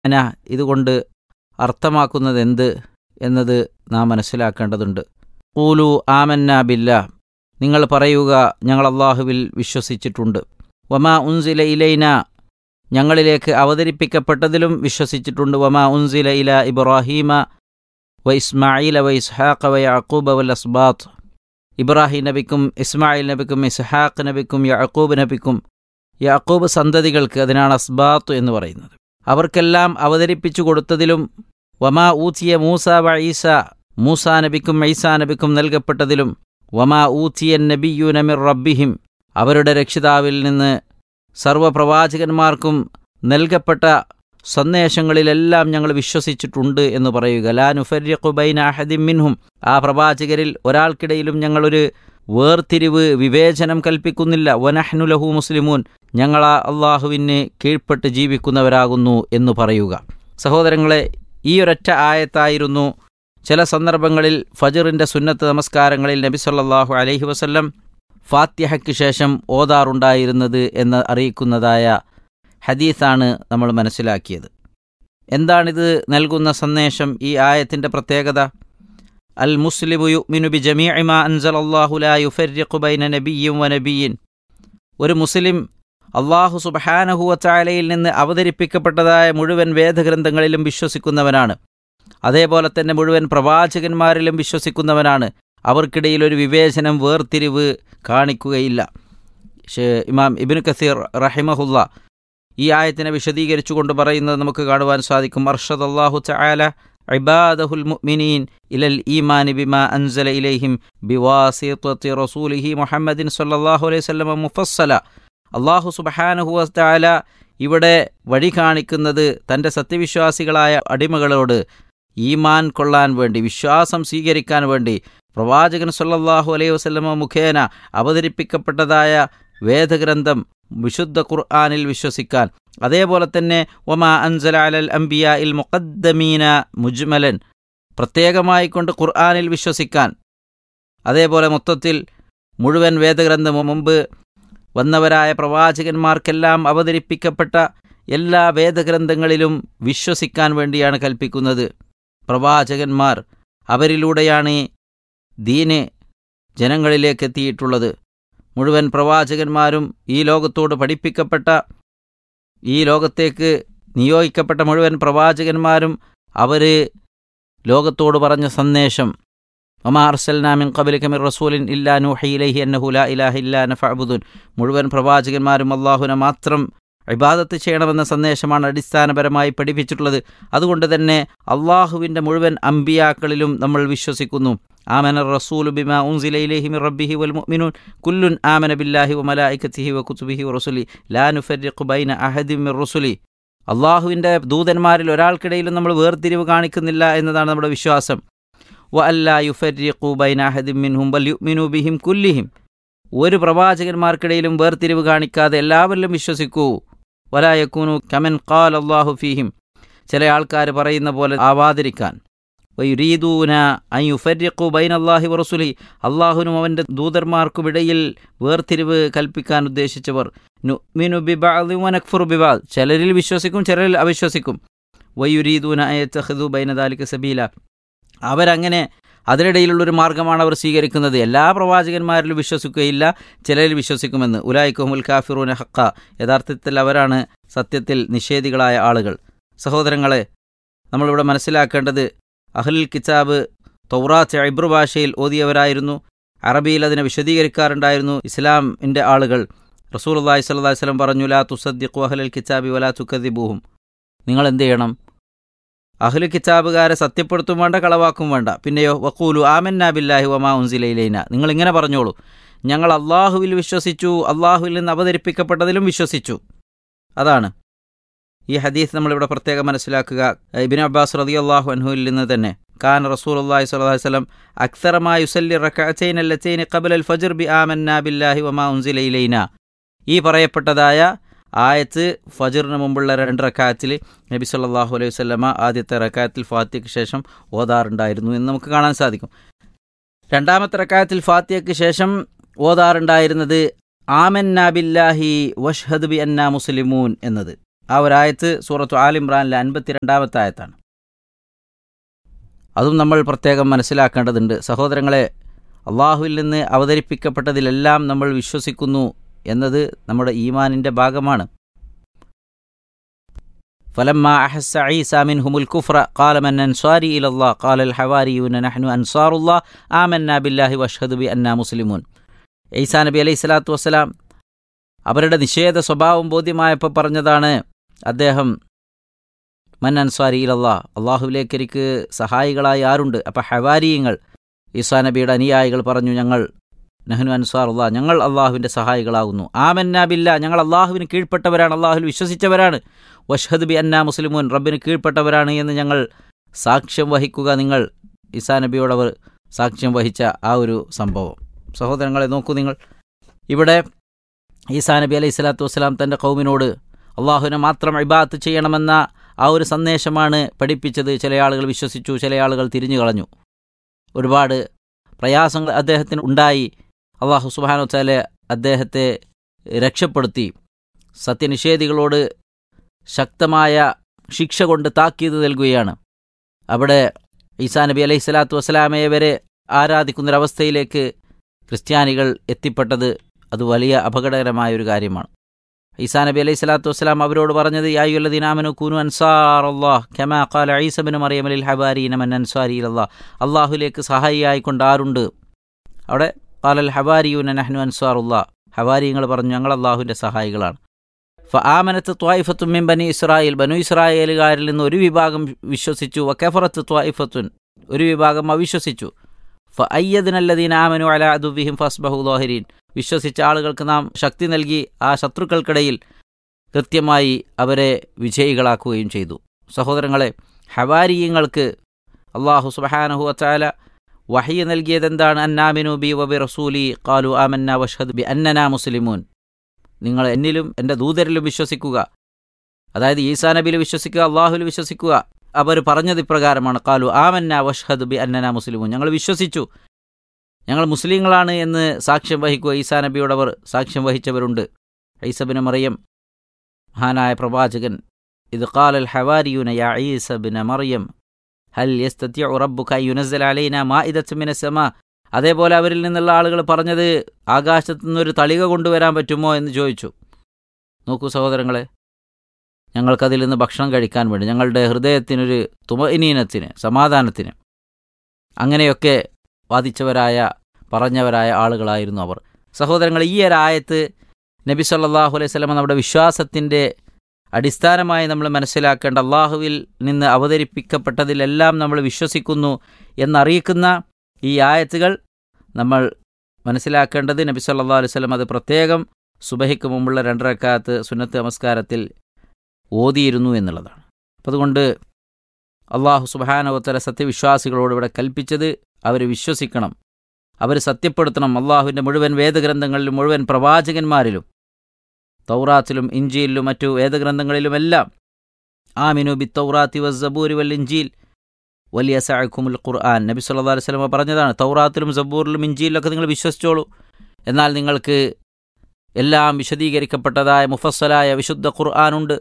അന ഇതുകൊണ്ട് അർത്ഥമാക്കുന്നത് എന്ത് എന്നത് നാം മനസ്സിലാക്കേണ്ടതുണ്ട് ഊലു ആമന്ന ബില്ല നിങ്ങൾ പറയുക ഞങ്ങൾ അള്ളാഹുവിൽ വിശ്വസിച്ചിട്ടുണ്ട് വമാ ഉൻസില ഇലൈന ഞങ്ങളിലേക്ക് അവതരിപ്പിക്കപ്പെട്ടതിലും വിശ്വസിച്ചിട്ടുണ്ട് വമാ ഉൻസില ഇല ഇബ്രാഹീമ വ ഇസ്മായിൽ വ ഇസ്ഹാഖ വ യാക്കൂബ് വൽ അസ്ബാത്ത് ഇബ്രാഹിം നബിക്കും ഇസ്മായിൽ നബിക്കും ഇസ്ഹാഖ് നബിക്കും യാക്കൂബ് നബിക്കും യാക്കൂബ് സന്തതികൾക്ക് അതിനാണ് അസ്ബാത്ത് എന്ന് പറയുന്നത് അവർക്കെല്ലാം അവതരിപ്പിച്ചു കൊടുത്തതിലും വമാ ഊത്തിയ മൂസ വ ഈസ മൂസ നബിക്കും ഈസാ നബിക്കും നൽകപ്പെട്ടതിലും വമാ ഊത്തിയൻ നബിയു നമിർ റബ്ബിഹിം അവരുടെ രക്ഷിതാവിൽ നിന്ന് സർവ്വപ്രവാചകന്മാർക്കും നൽകപ്പെട്ട സന്ദേശങ്ങളിലെല്ലാം ഞങ്ങൾ വിശ്വസിച്ചിട്ടുണ്ട് എന്ന് പറയുക ലാ നുഫര്യഖുബൈന അഹദിം മിൻഹും ആ പ്രവാചകരിൽ ഒരാൾക്കിടയിലും ഞങ്ങളൊരു വേർതിരിവ് വിവേചനം കൽപ്പിക്കുന്നില്ല വനഹ്നു ലഹു മുസ്ലിമൂൻ ഞങ്ങൾ ആ അള്ളാഹുവിന് കീഴ്പ്പെട്ട് ജീവിക്കുന്നവരാകുന്നു എന്ന് പറയുക സഹോദരങ്ങളെ ഈ ഒരൊറ്റ ആയത്തായിരുന്നു ചില സന്ദർഭങ്ങളിൽ ഫജറിൻ്റെ സുന്നത്ത് നമസ്കാരങ്ങളിൽ നബി സല്ലല്ലാഹു അലൈഹി വസല്ലം ഫാത്തിഹയ്ക്ക് ശേഷം ഓതാറുണ്ടായിരുന്നത് എന്ന് അറിയിക്കുന്നതായ ഹദീസാണ് നമ്മൾ മനസ്സിലാക്കിയത് എന്താണിത് നൽകുന്ന സന്ദേശം ഈ ആയത്തിൻ്റെ പ്രത്യേകത അൽ മുസ്ലിമു യുഅ്മിനു ബി ജമീഇ മാ അൻസലല്ലാഹു ലാ യുഫർരിഖു ബൈന നബിയ്യിൻ വ നബിയ്യിൻ ഒരു മുസ്ലിം അള്ളാഹു സുബ്ഹാനഹു വതആലയിൽ നിന്ന് അവതരിപ്പിക്കപ്പെട്ടതായ മുഴുവൻ വേദഗ്രന്ഥങ്ങളിലും വിശ്വസിക്കുന്നവനാണ് അതേപോലെ തന്നെ മുഴുവൻ പ്രവാചകന്മാരിലും വിശ്വസിക്കുന്നവനാണ് അവർക്കിടയിൽ ഒരു വിവേചനം വേർതിരിവ് കാണിക്കുകയില്ല ഇമാം ഇബിന് കസീർ റഹിമഹുല്ല ഈ ആയത്തിനെ വിശദീകരിച്ചുകൊണ്ട് പറയുന്നത് നമുക്ക് കാണുവാൻ സാധിക്കും അർഷദ് അള്ളാഹു ചായാല ഇബാദഹുൽ മുഅ്മിനീൻ ഇലൽ ഈമാനി ബിമാ അൻസല ഇലൈഹിം ബിവാസിത്വത്തി റസൂലിഹി മുഹമ്മദിൻ സല്ലല്ലാഹു അലൈഹി വസല്ലമ മുഫസ്സല അള്ളാഹു സുബ്ഹാനഹു വതആല ഇവിടെ വഴി കാണിക്കുന്നത് തൻ്റെ സത്യവിശ്വാസികളായ അടിമകളോട് ഈമാൻ കൊള്ളാൻ വേണ്ടി വിശ്വാസം സ്വീകരിക്കാൻ വേണ്ടി പ്രവാചകൻ സല്ലല്ലാഹു അലൈഹി വസല്ലമ മുഖേന അവതരിപ്പിക്കപ്പെട്ടതായ വേദഗ്രന്ഥം വിശുദ്ധ ഖുർആാനിൽ വിശ്വസിക്കാൻ അതേപോലെ തന്നെ ഒമാ അൻസല അലൽ അംബിയ ഇൽ മുഖദ്ദമീന മുജ്മലൻ പ്രത്യേകമായി കൊണ്ട് ഖുർആാനിൽ വിശ്വസിക്കാൻ അതേപോലെ മൊത്തത്തിൽ മുഴുവൻ വേദഗ്രന്ഥം മുമ്പ് വന്നവരായ പ്രവാചകന്മാർക്കെല്ലാം അവതരിപ്പിക്കപ്പെട്ട എല്ലാ വേദഗ്രന്ഥങ്ങളിലും വിശ്വസിക്കാൻ വേണ്ടിയാണ് കൽപ്പിക്കുന്നത് പ്രവാചകന്മാർ അവരിലൂടെയാണ് ദീന് ജനങ്ങളിലേക്ക് എത്തിയിട്ടുള്ളത് മുഴുവൻ പ്രവാചകന്മാരും ഈ ലോകത്തോട് പഠിപ്പിക്കപ്പെട്ട ഈ ലോകത്തേക്ക് നിയോഗിക്കപ്പെട്ട മുഴുവൻ പ്രവാചകന്മാരും അവർ ലോകത്തോട് പറഞ്ഞ സന്ദേശം ഒമാ അർസൽനാമിൻ കബലിക്കമിർ റസൂലിൻ ഇല്ലാ നൂഹി ഇലൈഹി അന്നഹു ലാ ഇലാഹ ഇല്ലാ നഫഅബുദുൻ മുഴുവൻ പ്രവാചകന്മാരും അള്ളാഹുനെ മാത്രം ഇബാദത്ത് ചെയ്യണമെന്ന സന്ദേശമാണ് അടിസ്ഥാനപരമായി പഠിപ്പിച്ചിട്ടുള്ളത് അതുകൊണ്ട് തന്നെ അള്ളാഹുവിൻ്റെ മുഴുവൻ അമ്പിയാക്കളിലും നമ്മൾ വിശ്വസിക്കുന്നു ആമന റസൂലു ബിമാ ഉൻസില ഇലൈഹി മിർ റബ്ബിഹി വൽ മുഅ്മിനൂൻ കുല്ലുൻ ആമന ബില്ലാഹി വ മലായികത്തിഹി വ കുതുബിഹി വ റസുലി ലാ നുഫർരിഖു ബൈന അഹദിൻ മിർ റസുലി അള്ളാഹുവിൻ്റെ ദൂതന്മാരിൽ ഒരാൾക്കിടയിലും നമ്മൾ വേർതിരിവ് കാണിക്കുന്നില്ല എന്നതാണ് നമ്മുടെ വിശ്വാസം വ അല്ലാ യുഫർരിഖു ബൈന അഹദിൻ മിൻഹും വൽ യുഅ്മിനു ബിഹിം കുല്ലിഹിം ഒരു പ്രവാചകന്മാർക്കിടയിലും വേർതിരിവ് കാണിക്കാതെ എല്ലാവരിലും വിശ്വസിക്കൂ വലായക്കൂനു കമൻ ഖാൽ അള്ളാഹു ഫീഹിം ചില ആൾക്കാർ പറയുന്ന പോലെ ആവാതിരിക്കാൻ വയുരീദൂന അയ്യുഫരിഖു ബൈൻ അള്ളാഹി വറസുലി അള്ളാഹുനും അവൻ്റെ ദൂതന്മാർക്കുമിടയിൽ വേർതിരിവ് കൽപ്പിക്കാൻ ഉദ്ദേശിച്ചവർ നുമിനു ബിബാദ് വനക്ഫുർ ബിബാദ് ചിലരിൽ വിശ്വസിക്കും ചിലരിൽ അവിശ്വസിക്കും വയുരീദൂന അയത്തഹദു ബൈനദാലിക്ക് സബീല അവരങ്ങനെ അതിനിടയിലുള്ളൊരു മാർഗമാണ് അവർ സ്വീകരിക്കുന്നത് എല്ലാ പ്രവാചകന്മാരിലും വിശ്വസിക്കുകയില്ല ചിലരിൽ വിശ്വസിക്കുമെന്ന് ഉലായിക്കുമുൽ കാഫിറൂന ഹക്ക യഥാർത്ഥത്തിൽ അവരാണ് സത്യത്തിൽ നിഷേധികളായ ആളുകൾ സഹോദരങ്ങളെ നമ്മളിവിടെ മനസ്സിലാക്കേണ്ടത് അഹ്ലുൽ കിതാബ് തൗറാത്ത് ഇബ്രു ഭാഷയിൽ ഓതിയവരായിരുന്നു അറബിയിൽ അതിനെ വിശദീകരിക്കാറുണ്ടായിരുന്നു ഇസ്ലാമിൻ്റെ ആളുകൾ റസൂൽ അള്ളാഹി സ്വല്ലല്ലാഹി വസല്ലം പറഞ്ഞു ലാ തുസദ്ദിഖു അഹ്ലുൽ കിതാബി വലാ തുക്കദിബൂഹും നിങ്ങൾ എന്ത് ചെയ്യണം അഹ്ലു കിതാബുകാരെ സത്യപ്പെടുത്തും വേണ്ട കളവാക്കും വേണ്ട പിന്നെയോ വക്കൂലു ആമന്ന ബില്ലാഹി വമാ ഉൻസിലയിലൈന നിങ്ങൾ ഇങ്ങനെ പറഞ്ഞോളൂ ഞങ്ങൾ അള്ളാഹുവിൽ വിശ്വസിച്ചു അള്ളാഹുവിൽ നിന്ന് അവതരിപ്പിക്കപ്പെട്ടതിലും വിശ്വസിച്ചു അതാണ് ഈ ഹദീസ് നമ്മളിവിടെ പ്രത്യേകം മനസ്സിലാക്കുക ഇബിൻ അബ്ബാസ് റതി അള്ളാഹു അൻഹുവിൽ നിന്ന് തന്നെ കാൻ റസൂൽ അള്ളാഹി സ്വല്ലല്ലാഹി വസല്ലം അക്സറമായി യുസല്ലി റക്കഅത്തൈൻ അല്ലത്തൈൻ ഖബല അൽ ഫജ്ർ ബി ആമന്ന ബില്ലാഹി വമാ ഉൻസിലയിലൈന ഈ പറയപ്പെട്ടതായ ആയത്ത് ഫജറിന് മുമ്പുള്ള രണ്ട് റക്കാത്തിൽ നബി സല്ലാഹു അലൈഹി വസ്ലമ ആദ്യത്തെ റക്കാത്തിൽ ഫാത്തിയയ്ക്ക് ശേഷം ഓതാറുണ്ടായിരുന്നു എന്ന് നമുക്ക് കാണാൻ സാധിക്കും രണ്ടാമത്തെ റക്കാത്തിൽ ഫാത്തിയയ്ക്ക് ശേഷം ഓതാറുണ്ടായിരുന്നത് ആമന്ന ബില്ലാഹി വഷ്ഹദ് ബി അന്ന മുസ്ലിമൂൻ എന്നത് ആ ഒരായത്ത് സൂറത്തു ആൽ ഇമ്രാനിലെ അൻപത്തിരണ്ടാമത്തെ ആയത്താണ് അതും നമ്മൾ പ്രത്യേകം മനസ്സിലാക്കേണ്ടതുണ്ട് സഹോദരങ്ങളെ അള്ളാഹുവിൽ നിന്ന് അവതരിപ്പിക്കപ്പെട്ടതിലെല്ലാം നമ്മൾ വിശ്വസിക്കുന്നു എന്നത് നമ്മുടെ ഈമാനിൻ്റെ ഭാഗമാണ് فلما أحس عيسى منهم الكفر قال من أنصاري إلى الله قال الحواريون نحن أنصار الله آمنا بالله واشهد بأننا مسلمون ഈസാ നബി അലൈഹി സ്വലാത്തു വസ്സലാം അവരുടെ നിഷേധ സ്വഭാവം ബോധ്യമായപ്പോൾ പറഞ്ഞതാണ് അദ്ദേഹം മൻ അൻസ്വാരി ഇലല്ലാ അള്ളാഹുവിലേക്ക് എനിക്ക് സഹായികളായി ആരുണ്ട് അപ്പം ഹവാരിയങ്ങൾ ഈസാ നബിയുടെ അനുയായികൾ പറഞ്ഞു ഞങ്ങൾ നെഹ്നു അൻസാർ അള്ളാഹ് ഞങ്ങൾ അള്ളാഹുവിൻ്റെ സഹായികളാകുന്നു ആമന്ന ബില്ല ഞങ്ങൾ അള്ളാഹുവിന് കീഴ്പ്പെട്ടവരാണ് അള്ളാഹുവിൽ വിശ്വസിച്ചവരാണ് വഷ്ഹദ് ബി അന്ന മുസ്ലിമൂൻ റബ്ബിന് കീഴ്പ്പെട്ടവരാണ് എന്ന് ഞങ്ങൾ സാക്ഷ്യം വഹിക്കുക നിങ്ങൾ ഈസാ നബിയോടവർ സാക്ഷ്യം വഹിച്ച ആ ഒരു സംഭവം സഹോദരങ്ങളെ നോക്കൂ നിങ്ങൾ ഇവിടെ ഈസാ നബി അലൈഹി സ്വലാത്തു വസ്സലാം തൻ്റെ കൗമിനോട് അള്ളാഹുവിനെ മാത്രം ഇബാത്ത് ചെയ്യണമെന്ന ആ ഒരു സന്ദേശമാണ് പഠിപ്പിച്ചത് ചില ആളുകൾ വിശ്വസിച്ചു ചില ആളുകൾ തിരിഞ്ഞു കളഞ്ഞു ഒരുപാട് പ്രയാസങ്ങൾ അദ്ദേഹത്തിന് ഉണ്ടായി അള്ളാഹു സുബാനു വച്ചാലെ അദ്ദേഹത്തെ രക്ഷപ്പെടുത്തി സത്യനിഷേധികളോട് ശക്തമായ ശിക്ഷ കൊണ്ട് താക്കീത് നൽകുകയാണ് അവിടെ ഈസാ നബി അലൈഹി സ്വലാത്തു വസ്സലാമയെ വരെ ആരാധിക്കുന്നൊരവസ്ഥയിലേക്ക് ക്രിസ്ത്യാനികൾ എത്തിപ്പെട്ടത് അത് വലിയ അപകടകരമായ ഒരു കാര്യമാണ് ഈസാ നബി അലൈഹി സ്വലാത്തു വസ്സലാം അവരോട് പറഞ്ഞത് യായുല്ലദീനാമനു കുനു അൻസാർ അള്ളാഹ് കെമാ കാല ഐസബിന് മറിയമലിൽ ഹബാരീന മൻ അൻസാരി അള്ളാഹ് അള്ളാഹുലേക്ക് സഹായിയായിക്കൊണ്ട് ആരുണ്ട് അവിടെ കാലൽ ഹബാരിയൂന നഹ്നു അൻസാറുല്ലാ ഹവാരിയങ്ങൾ പറഞ്ഞു ഞങ്ങൾ അള്ളാഹുവിൻ്റെ സഹായികളാണ് ഫ ആമനത്ത് ത്വായിഫത്തും മിൻ ബനി ഇസ്രായേൽ ബനു ഇസ്രായേലുകാരിൽ നിന്ന് ഒരു വിഭാഗം വിശ്വസിച്ചു വക്കഫറത്ത് ത്വായിഫത്തുൻ ഒരു വിഭാഗം അവിശ്വസിച്ചു ഫ അയ്യദിനല്ലദീൻ ആമനു അല അദുബിഹിം ഫസ്ബഹു ലോഹരീൻ വിശ്വസിച്ച ആളുകൾക്ക് നാം ശക്തി നൽകി ആ ശത്രുക്കൾക്കിടയിൽ കൃത്യമായി അവരെ വിജയികളാക്കുകയും ചെയ്തു സഹോദരങ്ങളെ ഹവാരിയങ്ങൾക്ക് അള്ളാഹു സുബഹാനഹു വച്ചാല വഹിയ നൽകിയതെന്താണ് അന്നാമിനു ബി വബി റസൂലി കാലു ആമന്ന വഷദ് ബി അന്നന മുസ്ലിമൂൻ നിങ്ങൾ എന്നിലും എൻ്റെ ദൂതരിലും വിശ്വസിക്കുക അതായത് ഈസാ നബിയിൽ വിശ്വസിക്കുക അള്ളാഹുവിൽ വിശ്വസിക്കുക അവർ പറഞ്ഞത് ഇപ്രകാരമാണ് കാലു ആമന്ന വഷ്ഹദ് ബി അന്നന മുസ്ലിമൂൻ ഞങ്ങൾ വിശ്വസിച്ചു ഞങ്ങൾ മുസ്ലിങ്ങളാണ് എന്ന് സാക്ഷ്യം വഹിക്കുക ഈസാ നബിയോടവർ സാക്ഷ്യം വഹിച്ചവരുണ്ട് ഐസബിന് മറിയം മഹാനായ പ്രവാചകൻ ഇത് കാലൽ ഹവാരിയുന യാ ഈസബിന് മറിയം ഹൽ യസ്തത്യ റബ്ബുക യുനസ്സൽ അലൈന മാഇദത്ത് മിന സമ അതേപോലെ അവരിൽ നിന്നുള്ള ആളുകൾ പറഞ്ഞത് ആകാശത്തു നിന്നൊരു തളിക കൊണ്ടുവരാൻ പറ്റുമോ എന്ന് ചോദിച്ചു നോക്കൂ സഹോദരങ്ങളെ ഞങ്ങൾക്കതിൽ നിന്ന് ഭക്ഷണം കഴിക്കാൻ വേണ്ടി ഞങ്ങളുടെ ഹൃദയത്തിനൊരു തുമഇനീനത്തിന് സമാധാനത്തിന് അങ്ങനെയൊക്കെ വാദിച്ചവരായ പറഞ്ഞവരായ ആളുകളായിരുന്നു അവർ സഹോദരങ്ങൾ ഈ ഒരായത്ത് നബി സല്ലാഹു അലൈഹി സ്വലമ നമ്മുടെ വിശ്വാസത്തിൻ്റെ അടിസ്ഥാനമായി നമ്മൾ മനസ്സിലാക്കേണ്ട അള്ളാഹുവിൽ നിന്ന് അവതരിപ്പിക്കപ്പെട്ടതിലെല്ലാം നമ്മൾ വിശ്വസിക്കുന്നു എന്നറിയിക്കുന്ന ഈ ആയത്തുകൾ നമ്മൾ മനസ്സിലാക്കേണ്ടത് നബി സല്ലാ അലൈഹി സ്വലം അത് പ്രത്യേകം സുബഹിക്ക് മുമ്പുള്ള രണ്ടരക്കാലത്ത് സുന്നത്ത് നമസ്കാരത്തിൽ ഓതിയിരുന്നു എന്നുള്ളതാണ് അപ്പം അതുകൊണ്ട് അള്ളാഹു സുബാനവത്തര സത്യവിശ്വാസികളോട് ഇവിടെ കൽപ്പിച്ചത് അവർ വിശ്വസിക്കണം അവർ സത്യപ്പെടുത്തണം അള്ളാഹുവിൻ്റെ മുഴുവൻ വേദഗ്രന്ഥങ്ങളിലും മുഴുവൻ പ്രവാചകന്മാരിലും തൗറാത്തിലും ഇഞ്ചിയിലും മറ്റു വേദഗ്രന്ഥങ്ങളിലുമെല്ലാം ആമിനു ബി തൗറാത്തി വസ്സബൂരി വൽ ഇഞ്ചീൽ വലിയ സഅഖുമുൽ ഖുർആൻ നബി സല്ലല്ലാഹു അലൈഹി വസല്ലം പറഞ്ഞതാണ് തൗറാത്തിലും സബൂറിലും ഇഞ്ചിയിലൊക്കെ നിങ്ങൾ വിശ്വസിച്ചോളൂ എന്നാൽ നിങ്ങൾക്ക് എല്ലാം വിശദീകരിക്കപ്പെട്ടതായ മുഫസ്സലായ വിശുദ്ധ ഖുർആാനുണ്ട്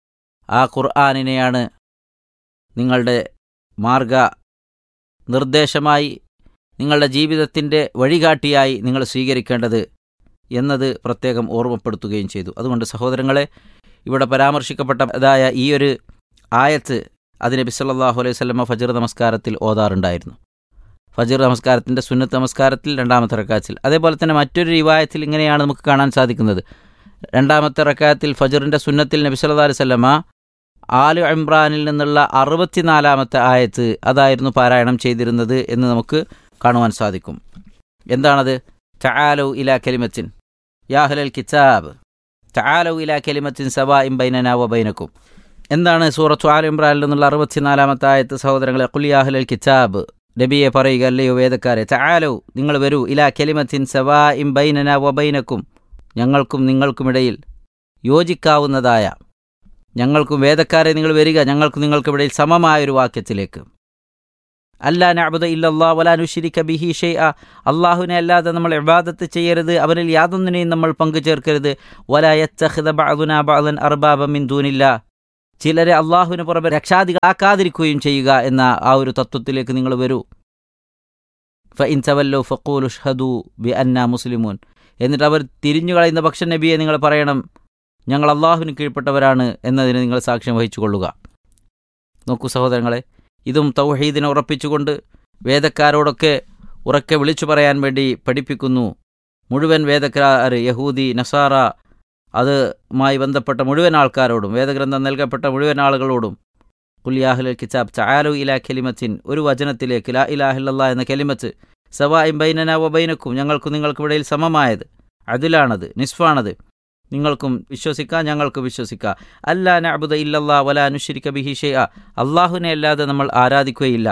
ആ ഖുർആാനിനെയാണ് നിങ്ങളുടെ മാർഗ നിർദ്ദേശമായി നിങ്ങളുടെ ജീവിതത്തിൻ്റെ വഴികാട്ടിയായി നിങ്ങൾ സ്വീകരിക്കേണ്ടത് എന്നത് പ്രത്യേകം ഓർമ്മപ്പെടുത്തുകയും ചെയ്തു അതുകൊണ്ട് സഹോദരങ്ങളെ ഇവിടെ പരാമർശിക്കപ്പെട്ടതായ ഈ ഒരു ആയത്ത് അത് നബി സല്ലല്ലാഹു അലൈഹി വസല്ലമ ഫജർ നമസ്കാരത്തിൽ ഓതാറുണ്ടായിരുന്നു ഫജർ നമസ്കാരത്തിൻ്റെ സുന്നത്ത് നമസ്കാരത്തിൽ രണ്ടാമത്തെ റക്കാത്തിൽ അതേപോലെ തന്നെ മറ്റൊരു റിവായത്തിൽ ഇങ്ങനെയാണ് നമുക്ക് കാണാൻ സാധിക്കുന്നത് രണ്ടാമത്തെ റക്കാത്തിൽ ഫജറിൻ്റെ സുന്നത്തിൽ നബി സല്ലല്ലാഹു അലൈഹി വസല്ലമ ആലു ഇമ്രാനിൽ നിന്നുള്ള അറുപത്തിനാലാമത്തെ ആയത്ത് അതായിരുന്നു പാരായണം ചെയ്തിരുന്നത് എന്ന് നമുക്ക് കാണുവാൻ സാധിക്കും എന്താണത് ചാലൗ ഇലാ കലിമത്തിൻ യാഹുലൽ കിതാബ് ചാലൗ ഇലാ കലിമത്തിൻ സവാ ഇം ബൈനന വ ബൈനക്കും എന്താണ് സൂറത്തു ആൽ ഇമ്രാനിൽ നിന്നുള്ള അറുപത്തിനാലാമത്തെ ആയത്ത് സഹോദരങ്ങളെ കുലിയാഹുലൽ കിതാബ് നബിയെ പറയുക അല്ലയോ വേദക്കാരെ ചാലൗ നിങ്ങൾ വരൂ ഇലാ കലിമത്തിൻ സവാ ഇം ബൈനന വ ബൈനക്കും ഞങ്ങൾക്കും നിങ്ങൾക്കുമിടയിൽ യോജിക്കാവുന്നതായ ഞങ്ങൾക്കും വേദക്കാരെ നിങ്ങൾ വരിക ഞങ്ങൾക്കും നിങ്ങൾക്കിടയിൽ സമമായൊരു വാക്യത്തിലേക്ക് അല്ലാ നഅബുദ ഇല്ലല്ലാ വലാ നുഷിരിക ബിഹി ഷൈഅ അള്ളാഹുവിനെ അല്ലാതെ നമ്മൾ ഇബാദത്ത് ചെയ്യരുത് അവനിൽ യാതൊന്നിനെയും നമ്മൾ പങ്കു ചേർക്കരുത് വലാ യത്തഖിദ ബഅദുനാ ബഅദൻ അർബാബ മിൻ ദൂനില്ലാ ചിലരെ അള്ളാഹുവിന് പുറമെ രക്ഷാദികളാക്കാതിരിക്കുകയും ചെയ്യുക എന്ന ആ ഒരു തത്വത്തിലേക്ക് നിങ്ങൾ വരൂ ഫഇൻ തവല്ലു ഫഖൂലു ഷ്ഹദു ബി അന്ന മുസ്ലിമൂൻ എന്നിട്ട് അവർ തിരിഞ്ഞു കളയുന്ന പക്ഷം നബിയെ നിങ്ങൾ പറയണം ഞങ്ങൾ അള്ളാഹുവിന് കീഴ്പ്പെട്ടവരാണ് എന്നതിന് നിങ്ങൾ സാക്ഷ്യം വഹിച്ചു കൊള്ളുക നോക്കൂ സഹോദരങ്ങളെ ഇതും തൗഹീദിനെ ഉറപ്പിച്ചുകൊണ്ട് വേദക്കാരോടൊക്കെ ഉറക്കെ വിളിച്ചു പറയാൻ വേണ്ടി പഠിപ്പിക്കുന്നു മുഴുവൻ വേദക്കാർ യഹൂദി നസാറ അതുമായി ബന്ധപ്പെട്ട മുഴുവൻ ആൾക്കാരോടും വേദഗ്രന്ഥം നൽകപ്പെട്ട മുഴുവൻ ആളുകളോടും കുല്യാഹുൽ കിതാബ് ചായാലു ഇലാ കെലിമത്തിൻ ഒരു വചനത്തിലേക്ക് ലാ ഇലാഹില്ല എന്ന കെലിമത്ത് സവായും ബൈനന വബൈനക്കും ഞങ്ങൾക്കും നിങ്ങൾക്കും ഇടയിൽ സമമായത് അതിലാണത് നിസ്ഫാണത് നിങ്ങൾക്കും വിശ്വസിക്കാം ഞങ്ങൾക്ക് വിശ്വസിക്കാം അല്ലാ നഅബുദ ഇല്ലല്ലാ വലാ അനുഷരിക്ക ബിഹി ഷെയ്അ അള്ളാഹുവിനെ അല്ലാതെ നമ്മൾ ആരാധിക്കുകയില്ല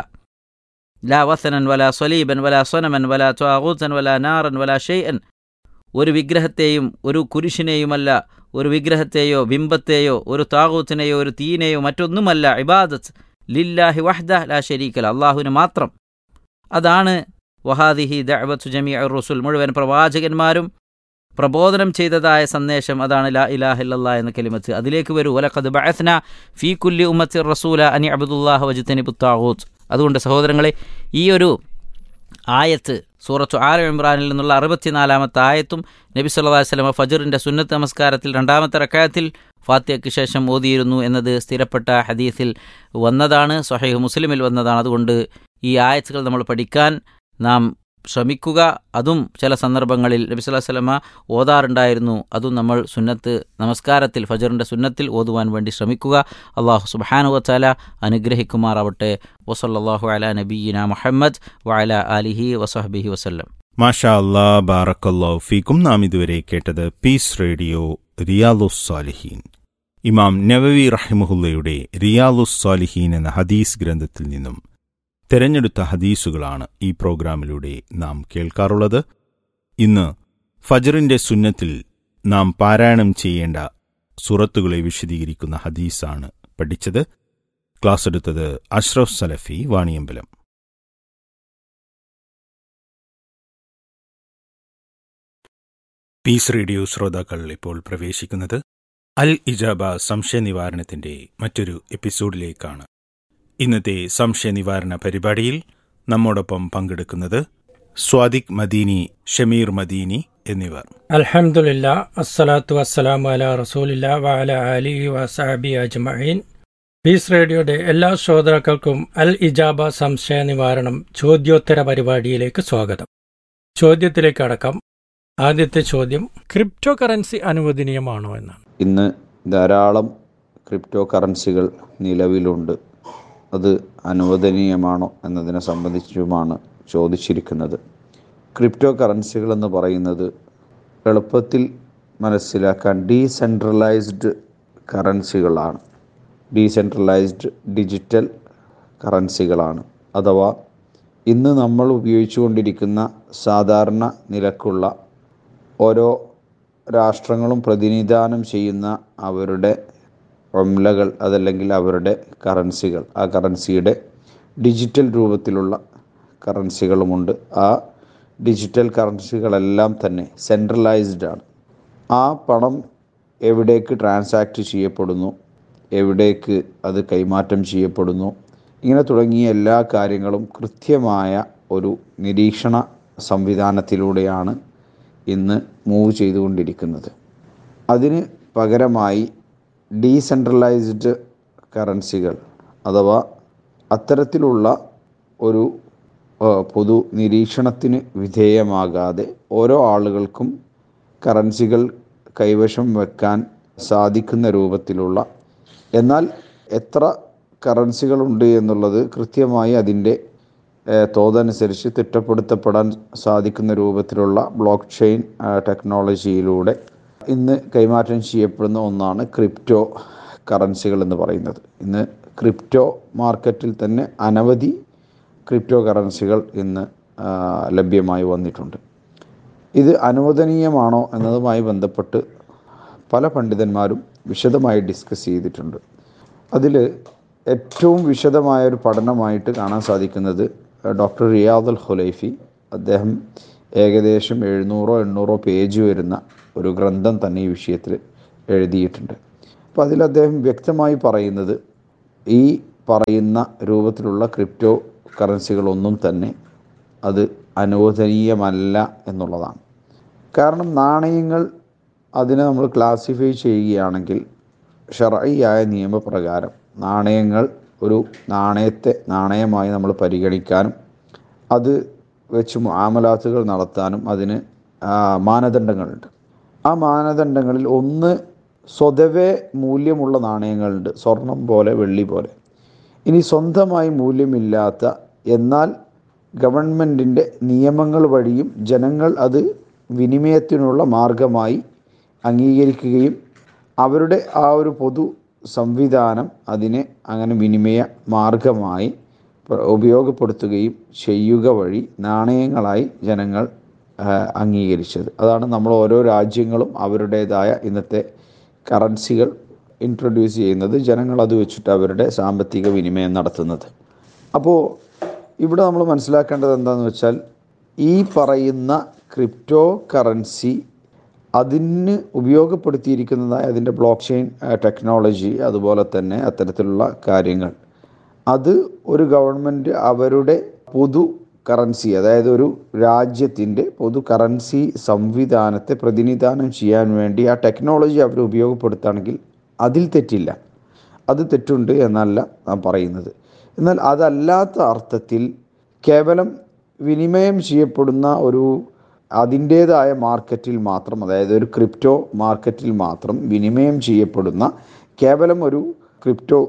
ലാ വസനൻ വലാ സ്വലീബൻ വലാ സ്വനമൻ വലാ ത്വാഗൂത്തൻ വലാ നാറൻ വലാ ഷെയ്അൻ ഒരു വിഗ്രഹത്തെയും ഒരു കുരിശിനെയുമല്ല ഒരു വിഗ്രഹത്തെയോ ബിംബത്തെയോ ഒരു താകൂത്തിനെയോ ഒരു തീനെയോ മറ്റൊന്നുമല്ല ഇബാദത്ത് ലില്ലാഹി വഹ്ദ ലാ ഷരീക്കല അള്ളാഹുവിന് മാത്രം അതാണ് വഹാദിഹി ദഅവത്തു ജമീ റുസുൽ മുഴുവൻ പ്രവാചകന്മാരും പ്രബോധനം ചെയ്തതായ സന്ദേശം അതാണ് ലാ ഇലാഹില്ല എന്ന കലിമത്ത് അതിലേക്ക് വരൂ വലഖദ് ബഅസ്ന ഫീ കുല്ലി ഉമ്മത്തി റസൂല അനി അബ്ദുല്ലാഹ് വജിത്തനി പുത്താവൂത്ത് അതുകൊണ്ട് സഹോദരങ്ങളെ ഈ ഒരു ആയത്ത് സൂറത്തു ആല ഇമ്രാനിൽ നിന്നുള്ള അറുപത്തിനാലാമത്തെ ആയത്തും നബി സല്ലല്ലാഹു അലൈഹി വസല്ലമ ഫജറിൻ്റെ സുന്നത്ത് നമസ്കാരത്തിൽ രണ്ടാമത്തെ റക്കായത്തിൽ ഫാത്തിയയ്ക്ക് ശേഷം ഓതിയിരുന്നു എന്നത് സ്ഥിരപ്പെട്ട ഹദീസിൽ വന്നതാണ് സ്വഹീഹ് മുസ്ലിമിൽ വന്നതാണ് അതുകൊണ്ട് ഈ ആയത്തുകൾ നമ്മൾ പഠിക്കാൻ നാം ശ്രമിക്കുക അതും ചില സന്ദർഭങ്ങളിൽ നബി സല്ലല്ലാഹു അലൈഹി വസല്ലമ ഓതാറുണ്ടായിരുന്നു അതും നമ്മൾ സുന്നത്ത് നമസ്കാരത്തിൽ ഫജറിൻ്റെ സുന്നത്തിൽ ഓതുവാൻ വേണ്ടി ശ്രമിക്കുക അള്ളാഹു സുബ്ഹാനഹു വതആല അനുഗ്രഹിക്കുമാറാവട്ടെ വസല്ലല്ലാഹു അലാ നബിയിന മുഹമ്മദ് വഅല ആലിഹി വസഹ്ബിഹി വസല്ലം മാഷാ അല്ലാ ബാറക്കല്ലാ ഫീക്കും നാം ഇതുവരെ കേട്ടത് പീസ് റേഡിയോ റിയാലുസ് സാലിഹീൻ ഇമാം നവവി റഹിമുഹുല്ലയുടെ റിയാലുസ് സാലിഹീൻ എന്ന ഹദീസ് ഗ്രന്ഥത്തിൽ നിന്നും തെരഞ്ഞെടുത്ത ഹദീസുകളാണ് ഈ പ്രോഗ്രാമിലൂടെ നാം കേൾക്കാറുള്ളത് ഇന്ന് ഫജറിന്റെ സുന്നത്തിൽ നാം പാരായണം ചെയ്യേണ്ട സുറത്തുകളെ വിശദീകരിക്കുന്ന ഹദീസാണ് പഠിച്ചത് ക്ലാസ് എടുത്തത് അഷ്റഫ് സലഫി വാണിയമ്പലം പീസ് റേഡിയോ ശ്രോതാക്കൾ ഇപ്പോൾ പ്രവേശിക്കുന്നത് അൽ ഇജാബ സംശയ നിവാരണത്തിന്റെ മറ്റൊരു എപ്പിസോഡിലേക്കാണ് ഇന്നത്തെ സംശയ നിവാരണ പരിപാടിയിൽ നമ്മോടൊപ്പം പങ്കെടുക്കുന്നത് സ്വാദിഖ് മദീനി ഷമീർ മദീനി എന്നിവർ അൽഹംദുലില്ല അസ്സലാത്തു വസ്സലാമു അല റസൂലില്ല വഅല അലിഹി വസഹബി അജ്മഈൻ പീസ് റേഡിയോയുടെ എല്ലാ ശ്രോതാക്കൾക്കും അൽ ഇജാബ സംശയ നിവാരണം ചോദ്യോത്തര പരിപാടിയിലേക്ക് സ്വാഗതം ചോദ്യത്തിലേക്ക് അടക്കം ആദ്യത്തെ ചോദ്യം ക്രിപ്റ്റോ കറൻസി അനുവദനീയമാണോ എന്നാണ് ഇന്ന് ധാരാളം ക്രിപ്റ്റോ കറൻസികൾ നിലവിലുണ്ട് അത് അനുവദനീയമാണോ എന്നതിനെ സംബന്ധിച്ചുമാണ് ചോദിച്ചിരിക്കുന്നത് ക്രിപ്റ്റോ കറൻസികൾ എന്ന് പറയുന്നത് എളുപ്പത്തിൽ മനസ്സിലാക്കാൻ ഡീസെൻട്രലൈസ്ഡ് കറൻസികളാണ് ഡീസെൻട്രലൈസ്ഡ് ഡിജിറ്റൽ കറൻസികളാണ് അഥവാ ഇന്ന് നമ്മൾ ഉപയോഗിച്ചുകൊണ്ടിരിക്കുന്ന സാധാരണ നിലക്കുള്ള ഓരോ രാഷ്ട്രങ്ങളും പ്രതിനിധാനം ചെയ്യുന്ന അവരുടെ ഒംലകൾ അതല്ലെങ്കിൽ അവരുടെ കറൻസികൾ ആ കറൻസിയുടെ ഡിജിറ്റൽ രൂപത്തിലുള്ള കറൻസികളുമുണ്ട് ആ ഡിജിറ്റൽ കറൻസികളെല്ലാം തന്നെ സെൻട്രലൈസ്ഡ് ആണ് ആ പണം എവിടേക്ക് ട്രാൻസാക്റ്റ് ചെയ്യപ്പെടുന്നു എവിടേക്ക് അത് കൈമാറ്റം ചെയ്യപ്പെടുന്നു ഇങ്ങനെ തുടങ്ങിയ എല്ലാ കാര്യങ്ങളും കൃത്യമായ ഒരു നിരീക്ഷണ സംവിധാനത്തിലൂടെയാണ് ഇന്ന് മൂവ് ചെയ്തുകൊണ്ടിരിക്കുന്നത് അതിന് പകരമായി ഡീസെൻട്രലൈസ്ഡ് കറൻസികൾ അഥവാ അത്തരത്തിലുള്ള ഒരു പൊതു നിരീക്ഷണത്തിന് വിധേയമാകാതെ ഓരോ ആളുകൾക്കും കറൻസികൾ കൈവശം വെക്കാൻ സാധിക്കുന്ന രൂപത്തിലുള്ള എന്നാൽ എത്ര കറൻസികളുണ്ട് എന്നുള്ളത് കൃത്യമായി അതിൻ്റെ തോതനുസരിച്ച് തിട്ടപ്പെടുത്തപ്പെടാൻ സാധിക്കുന്ന രൂപത്തിലുള്ള ബ്ലോക്ക് ചെയിൻ ടെക്നോളജിയിലൂടെ ഇന്ന് കൈമാറ്റം ചെയ്യപ്പെടുന്ന ഒന്നാണ് ക്രിപ്റ്റോ കറൻസികൾ എന്ന് പറയുന്നത് ഇന്ന് ക്രിപ്റ്റോ മാർക്കറ്റിൽ തന്നെ അനവധി ക്രിപ്റ്റോ കറൻസികൾ ഇന്ന് ലഭ്യമായി വന്നിട്ടുണ്ട് ഇത് അനുവദനീയമാണോ എന്നതുമായി ബന്ധപ്പെട്ട് പല പണ്ഡിതന്മാരും വിശദമായി ഡിസ്കസ് ചെയ്തിട്ടുണ്ട് അതിൽ ഏറ്റവും വിശദമായ ഒരു പഠനമായിട്ട് കാണാൻ സാധിക്കുന്നത് ഡോക്ടർ റിയാദുൽ ഹുലൈഫി അദ്ദേഹം ഏകദേശം എഴുന്നൂറോ എണ്ണൂറോ പേജ് വരുന്ന ഒരു ഗ്രന്ഥം തന്നെ ഈ വിഷയത്തിൽ എഴുതിയിട്ടുണ്ട് അപ്പോൾ അതിൽ അദ്ദേഹം വ്യക്തമായി പറയുന്നത് ഈ പറയുന്ന രൂപത്തിലുള്ള ക്രിപ്റ്റോ കറൻസികളൊന്നും തന്നെ അത് അനുവദനീയമല്ല എന്നുള്ളതാണ് കാരണം നാണയങ്ങൾ അതിനെ നമ്മൾ ക്ലാസിഫൈ ചെയ്യുകയാണെങ്കിൽ ഷറയായ നിയമപ്രകാരം നാണയങ്ങൾ ഒരു നാണയത്തെ നാണയമായി നമ്മൾ പരിഗണിക്കാനും അത് വെച്ച് ആമലാത്തുകൾ നടത്താനും അതിന് ആ, മാനദണ്ഡങ്ങളുണ്ട് ആ മാനദണ്ഡങ്ങളിൽ ഒന്ന് സ്വതവേ മൂല്യമുള്ള നാണയങ്ങളുണ്ട് സ്വർണം പോലെ വെള്ളി പോലെ ഇനി സ്വന്തമായി മൂല്യമില്ലാത്ത എന്നാൽ ഗവൺമെൻറ്റിൻ്റെ നിയമങ്ങൾ വഴിയും ജനങ്ങൾ അത് വിനിമയത്തിനുള്ള മാർഗമായി അംഗീകരിക്കുകയും അവരുടെ ആ ഒരു പൊതു സംവിധാനം അതിനെ അങ്ങനെ വിനിമയ മാർഗമായി പ്ര- ഉപയോഗപ്പെടുത്തുകയും ചെയ്യുക വഴി നാണയങ്ങളായി ജനങ്ങൾ ആ, അംഗീകരിച്ചത് അതാണ് നമ്മൾ ഓരോ രാജ്യങ്ങളും അവരുടേതായ ഇന്നത്തെ കറൻസികൾ ഇൻട്രൊഡ്യൂസ് ചെയ്യുന്നത് ജനങ്ങൾ അത് വെച്ചിട്ട് അവരുടെ സാമ്പത്തിക വിനിമയം നടത്തുന്നത് അപ്പോൾ ഇവിടെ നമ്മൾ മനസ്സിലാക്കേണ്ടത് എന്താണെന്ന് വെച്ചാൽ ഈ പറയുന്ന ക്രിപ്റ്റോ കറൻസി അതിന് ഉപയോഗപ്പെടുത്തിയിരിക്കുന്നതായ അതിൻ്റെ ബ്ലോക്ക് ചെയിൻ ടെക്നോളജി അതുപോലെ തന്നെ അത്തരത്തിലുള്ള കാര്യങ്ങൾ അത് ഒരു ഗവൺമെൻറ് അവരുടെ പൊതു കറൻസി അതായത് ഒരു രാജ്യത്തിൻ്റെ പൊതു കറൻസി സംവിധാനത്തെ പ്രതിനിധാനം ചെയ്യാൻ വേണ്ടി ആ ടെക്നോളജി അവർ ഉപയോഗപ്പെടുത്തുകയാണെങ്കിൽ അതിൽ തെറ്റില്ല അത് തെറ്റുണ്ട് എന്നല്ല നാം പറയുന്നത് എന്നാൽ അതല്ലാത്ത അർത്ഥത്തിൽ കേവലം വിനിമയം ചെയ്യപ്പെടുന്ന ഒരു അതിൻ്റേതായ മാർക്കറ്റിൽ മാത്രം അതായത് ഒരു ക്രിപ്റ്റോ മാർക്കറ്റിൽ മാത്രം വിനിമയം ചെയ്യപ്പെടുന്ന കേവലം ഒരു ക്രിപ്റ്റോ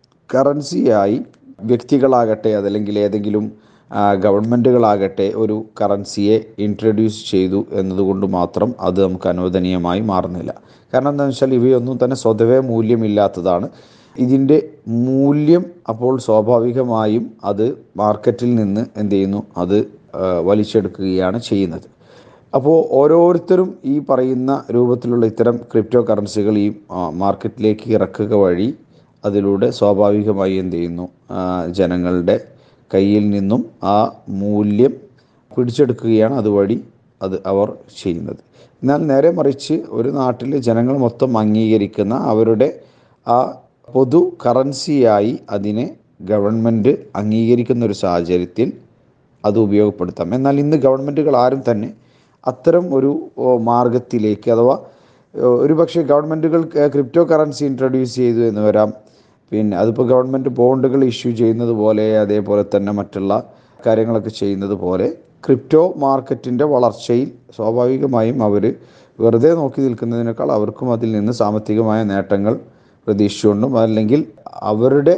കറൻസിയായി വ്യക്തികളാകട്ടെ അതല്ലെങ്കിൽ ഏതെങ്കിലും ആ, ഗവൺമെൻറ്റുകളാകട്ടെ ഒരു കറൻസിയെ ഇൻട്രൊഡ്യൂസ് ചെയ്തു എന്നതുകൊണ്ട് മാത്രം അത് നമുക്ക് അനുവദനീയമായി മാറുന്നില്ല കാരണം എന്താണെന്ന് വെച്ചാൽ ഇവയൊന്നും തന്നെ സ്വതവേ മൂല്യമില്ലാത്തതാണ് ഇതിൻ്റെ മൂല്യം അപ്പോൾ സ്വാഭാവികമായും അത് മാർക്കറ്റിൽ നിന്ന് എന്ത് ചെയ്യുന്നു അത് ആ, വലിച്ചെടുക്കുകയാണ് ചെയ്യുന്നത് അപ്പോൾ ഓരോരുത്തരും ഈ പറയുന്ന രൂപത്തിലുള്ള ഇത്തരം ക്രിപ്റ്റോ കറൻസികൾ ഈ ആ, മാർക്കറ്റിലേക്ക് ഇറക്കുക വഴി അതിലൂടെ സ്വാഭാവികമായി എന്ത് ചെയ്യുന്നു ആ, ജനങ്ങളുടെ കയ്യിൽ നിന്നും ആ മൂല്യം പിടിച്ചെടുക്കുകയാണ് അതുവഴി അത് അവർ ചെയ്യുന്നത് എന്നാൽ നേരെ മറിച്ച് ഒരു നാട്ടിലെ ജനങ്ങൾ മൊത്തം അംഗീകരിക്കുന്ന അവരുടെ ആ പൊതു കറൻസിയായി അതിനെ ഗവൺമെൻറ് അംഗീകരിക്കുന്ന ഒരു സാഹചര്യത്തിൽ അത് ഉപയോഗപ്പെടുത്താം എന്നാൽ ഇന്ന് ഗവൺമെൻറ്റുകൾ ആരും തന്നെ അത്തരം ഒരു ഓ, മാർഗത്തിലേക്ക് അഥവാ ഓ, ഒരുപക്ഷെ ഗവൺമെൻറ്റുകൾ ക്രിപ്റ്റോ കറൻസി ഇൻട്രൊഡ്യൂസ് ചെയ്തു എന്ന് വരാം പിന്നെ അതിപ്പോൾ ഗവൺമെൻറ് ബോണ്ടുകൾ ഇഷ്യൂ ചെയ്യുന്നത് പോലെ അതേപോലെ തന്നെ മറ്റുള്ള കാര്യങ്ങളൊക്കെ ചെയ്യുന്നത് പോലെ ക്രിപ്റ്റോ മാർക്കറ്റിൻ്റെ വളർച്ചയിൽ സ്വാഭാവികമായും അവർ വെറുതെ നോക്കി നിൽക്കുന്നതിനേക്കാൾ അവർക്കും അതിൽ നിന്ന് സാമ്പത്തികമായ നേട്ടങ്ങൾ പ്രതീക്ഷിച്ചുകൊണ്ടും അല്ലെങ്കിൽ അവരുടെ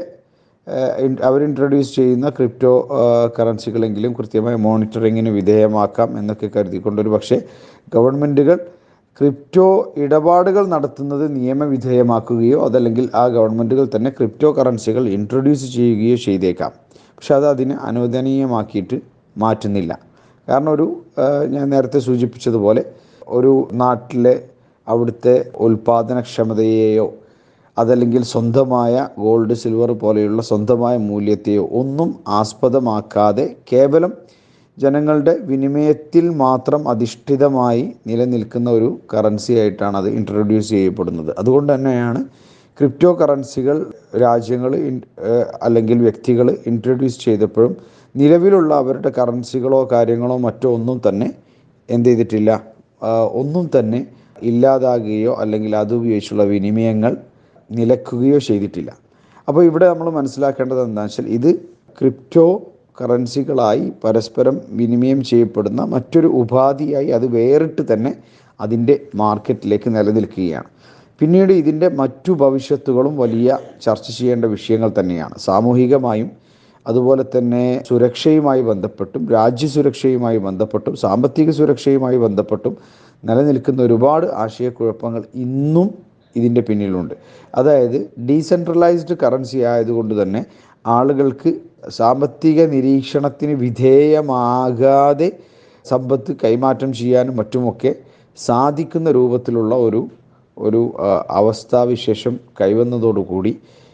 അവർ ഇൻട്രൊഡ്യൂസ് ചെയ്യുന്ന ക്രിപ്റ്റോ കറൻസികളെങ്കിലും കൃത്യമായ മോണിറ്ററിങ്ങിന് വിധേയമാക്കാം എന്നൊക്കെ കരുതിക്കൊണ്ട് ഒരു പക്ഷേ ഗവൺമെൻറ്റുകൾ ക്രിപ്റ്റോ ഇടപാടുകൾ നടത്തുന്നത് നിയമവിധേയമാക്കുകയോ അതല്ലെങ്കിൽ ആ ഗവൺമെൻറ്റുകൾ തന്നെ ക്രിപ്റ്റോ കറൻസികൾ ഇൻട്രൊഡ്യൂസ് ചെയ്യുകയോ ചെയ്തേക്കാം പക്ഷെ അത് അതിന് അനുവദനീയമാക്കിയിട്ട് മാറ്റുന്നില്ല കാരണം ഒരു ആ, ഞാൻ നേരത്തെ സൂചിപ്പിച്ചതുപോലെ ഒരു നാട്ടിലെ അവിടുത്തെ ഉൽപാദനക്ഷമതയെയോ അതല്ലെങ്കിൽ സ്വന്തമായ ഗോൾഡ് സിൽവർ പോലെയുള്ള സ്വന്തമായ മൂല്യത്തെയോ ഒന്നും ആസ്പദമാക്കാതെ കേവലം ജനങ്ങളുടെ വിനിമയത്തിൽ മാത്രം അധിഷ്ഠിതമായി നിലനിൽക്കുന്ന ഒരു കറൻസി ആയിട്ടാണ് അത് ഇൻട്രൊഡ്യൂസ് ചെയ്യപ്പെടുന്നത് അതുകൊണ്ട് തന്നെയാണ് ക്രിപ്റ്റോ കറൻസികൾ രാജ്യങ്ങൾ ഇൻ- ഏഹ് അല്ലെങ്കിൽ വ്യക്തികൾ ഇൻട്രൊഡ്യൂസ് ചെയ്തപ്പോഴും നിലവിലുള്ള അവരുടെ കറൻസികളോ കാര്യങ്ങളോ മറ്റോ ഒന്നും തന്നെ എന്ത് ചെയ്തിട്ടില്ല ആഹ് ഒന്നും തന്നെ ഇല്ലാതാകുകയോ അല്ലെങ്കിൽ അതുപയോഗിച്ചുള്ള വിനിമയങ്ങൾ നിലക്കുകയോ ചെയ്തിട്ടില്ല അപ്പോൾ ഇവിടെ നമ്മൾ മനസ്സിലാക്കേണ്ടത് എന്താണെന്ന് വെച്ചാൽ ഇത് ക്രിപ്റ്റോ കറൻസികളായി പരസ്പരം വിനിമയം ചെയ്യപ്പെടുന്ന മറ്റൊരു ഉപാധിയായി അത് വേറിട്ട് തന്നെ അതിൻ്റെ മാർക്കറ്റിലേക്ക് നിലനിൽക്കുകയാണ് പിന്നീട് ഇതിൻ്റെ മറ്റു ഭവിഷ്യത്തുകളും വലിയ ചർച്ച ചെയ്യേണ്ട വിഷയങ്ങൾ തന്നെയാണ് സാമൂഹികമായും അതുപോലെ തന്നെ സുരക്ഷയുമായി ബന്ധപ്പെട്ടും രാജ്യസുരക്ഷയുമായി ബന്ധപ്പെട്ടും സാമ്പത്തിക സുരക്ഷയുമായി ബന്ധപ്പെട്ടും നിലനിൽക്കുന്ന ഒരുപാട് ആശയക്കുഴപ്പങ്ങൾ ഇന്നും ഇതിൻ്റെ പിന്നിലുണ്ട് അതായത് ഡീസെൻട്രലൈസ്ഡ് കറൻസി ആയതുകൊണ്ട് തന്നെ ആളുകൾക്ക് സാമ്പത്തിക നിരീക്ഷണത്തിന് വിധേയമാകാതെ സമ്പത്ത് കൈമാറ്റം ചെയ്യാനും മറ്റുമൊക്കെ സാധിക്കുന്ന രൂപത്തിലുള്ള ഒരു ഒരു ആ, അവസ്ഥാവിശേഷം കൈവന്നതോടുകൂടി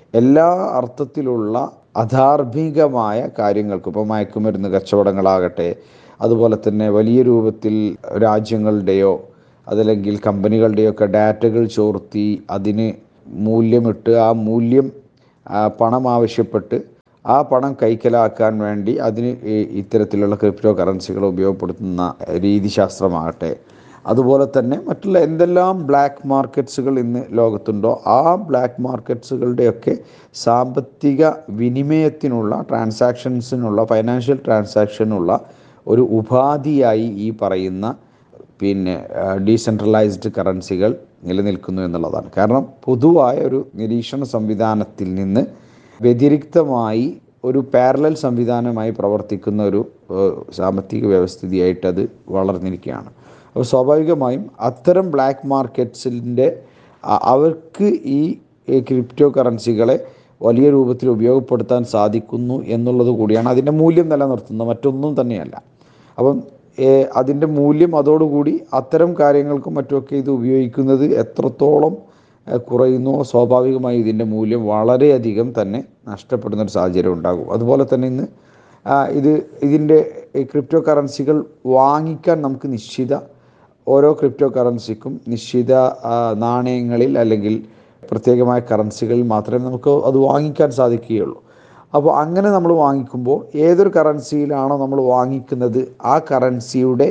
എല്ലാ അർത്ഥത്തിലുള്ള അധാർമികമായ കാര്യങ്ങൾക്കും ഇപ്പോൾ മയക്കുമരുന്ന് കച്ചവടങ്ങളാകട്ടെ അതുപോലെ തന്നെ വലിയ രൂപത്തിൽ രാജ്യങ്ങളുടെയോ അതല്ലെങ്കിൽ കമ്പനികളുടെയോ ഒക്കെ ഡാറ്റകൾ ചോർത്തി അതിന് മൂല്യമിട്ട് ആ മൂല്യം ആ, പണം ആവശ്യപ്പെട്ട് ആ പണം കൈക്കലാക്കാൻ വേണ്ടി അതിന് ഈ ഇത്തരത്തിലുള്ള ക്രിപ്റ്റോ കറൻസികൾ ഉപയോഗപ്പെടുത്തുന്ന രീതിശാസ്ത്രമാകട്ടെ അതുപോലെ തന്നെ മറ്റുള്ള എന്തെല്ലാം ബ്ലാക്ക് മാർക്കറ്റ്സുകൾ ഇന്ന് ലോകത്തുണ്ടോ ആ ബ്ലാക്ക് മാർക്കറ്റ്സുകളുടെയൊക്കെ സാമ്പത്തിക വിനിമയത്തിനുള്ള ട്രാൻസാക്ഷൻസിനുള്ള ഫൈനാൻഷ്യൽ ട്രാൻസാക്ഷനുള്ള ഒരു ഉപാധിയായി ഈ പറയുന്ന പിന്നെ ഡീസെൻട്രലൈസ്ഡ് കറൻസികൾ നിലനിൽക്കുന്നു എന്നുള്ളതാണ് കാരണം പൊതുവായ ഒരു നിരീക്ഷണ സംവിധാനത്തിൽ നിന്ന് വ്യതിരിക്തമായി ഒരു പാരലൽ സംവിധാനമായി പ്രവർത്തിക്കുന്ന ഒരു ഏഹ്, സാമ്പത്തിക വ്യവസ്ഥിതിയായിട്ട് അത് വളർന്നിരിക്കുകയാണ് അപ്പോൾ സ്വാഭാവികമായും അത്തരം ബ്ലാക്ക് മാർക്കറ്റ്സിൻ്റെ അവർക്ക് ഈ ക്രിപ്റ്റോ കറൻസികളെ വലിയ രൂപത്തിൽ ഉപയോഗപ്പെടുത്താൻ സാധിക്കുന്നു എന്നുള്ളത് കൂടിയാണ് അതിൻ്റെ മൂല്യം നിലനിർത്തുന്നത് മറ്റൊന്നും തന്നെയല്ല അപ്പം ഏഹ്, അതിൻ്റെ മൂല്യം അതോടുകൂടി അത്തരം കാര്യങ്ങൾക്കും മറ്റുമൊക്കെ ഇത് ഉപയോഗിക്കുന്നത് എത്രത്തോളം ഏഹ്, കുറയുന്നോ സ്വാഭാവികമായി ഇതിൻ്റെ മൂല്യം വളരെയധികം തന്നെ നഷ്ടപ്പെടുന്ന ഒരു സാഹചര്യം ഉണ്ടാകും അതുപോലെ തന്നെ ഇന്ന് ആ, ഇത് ഇതിൻ്റെ ഈ ക്രിപ്റ്റോ കറൻസികൾ വാങ്ങിക്കാൻ നമുക്ക് നിശ്ചിത ഓരോ ക്രിപ്റ്റോ കറൻസിക്കും നിശ്ചിത ആ, നാണയങ്ങളിൽ അല്ലെങ്കിൽ പ്രത്യേകമായ കറൻസികളിൽ മാത്രമേ നമുക്ക് അത് വാങ്ങിക്കാൻ സാധിക്കുകയുള്ളൂ അപ്പോൾ അങ്ങനെ നമ്മൾ വാങ്ങിക്കുമ്പോൾ ഏതൊരു കറൻസിയിലാണോ നമ്മൾ വാങ്ങിക്കുന്നത് ആ കറൻസിയുടെ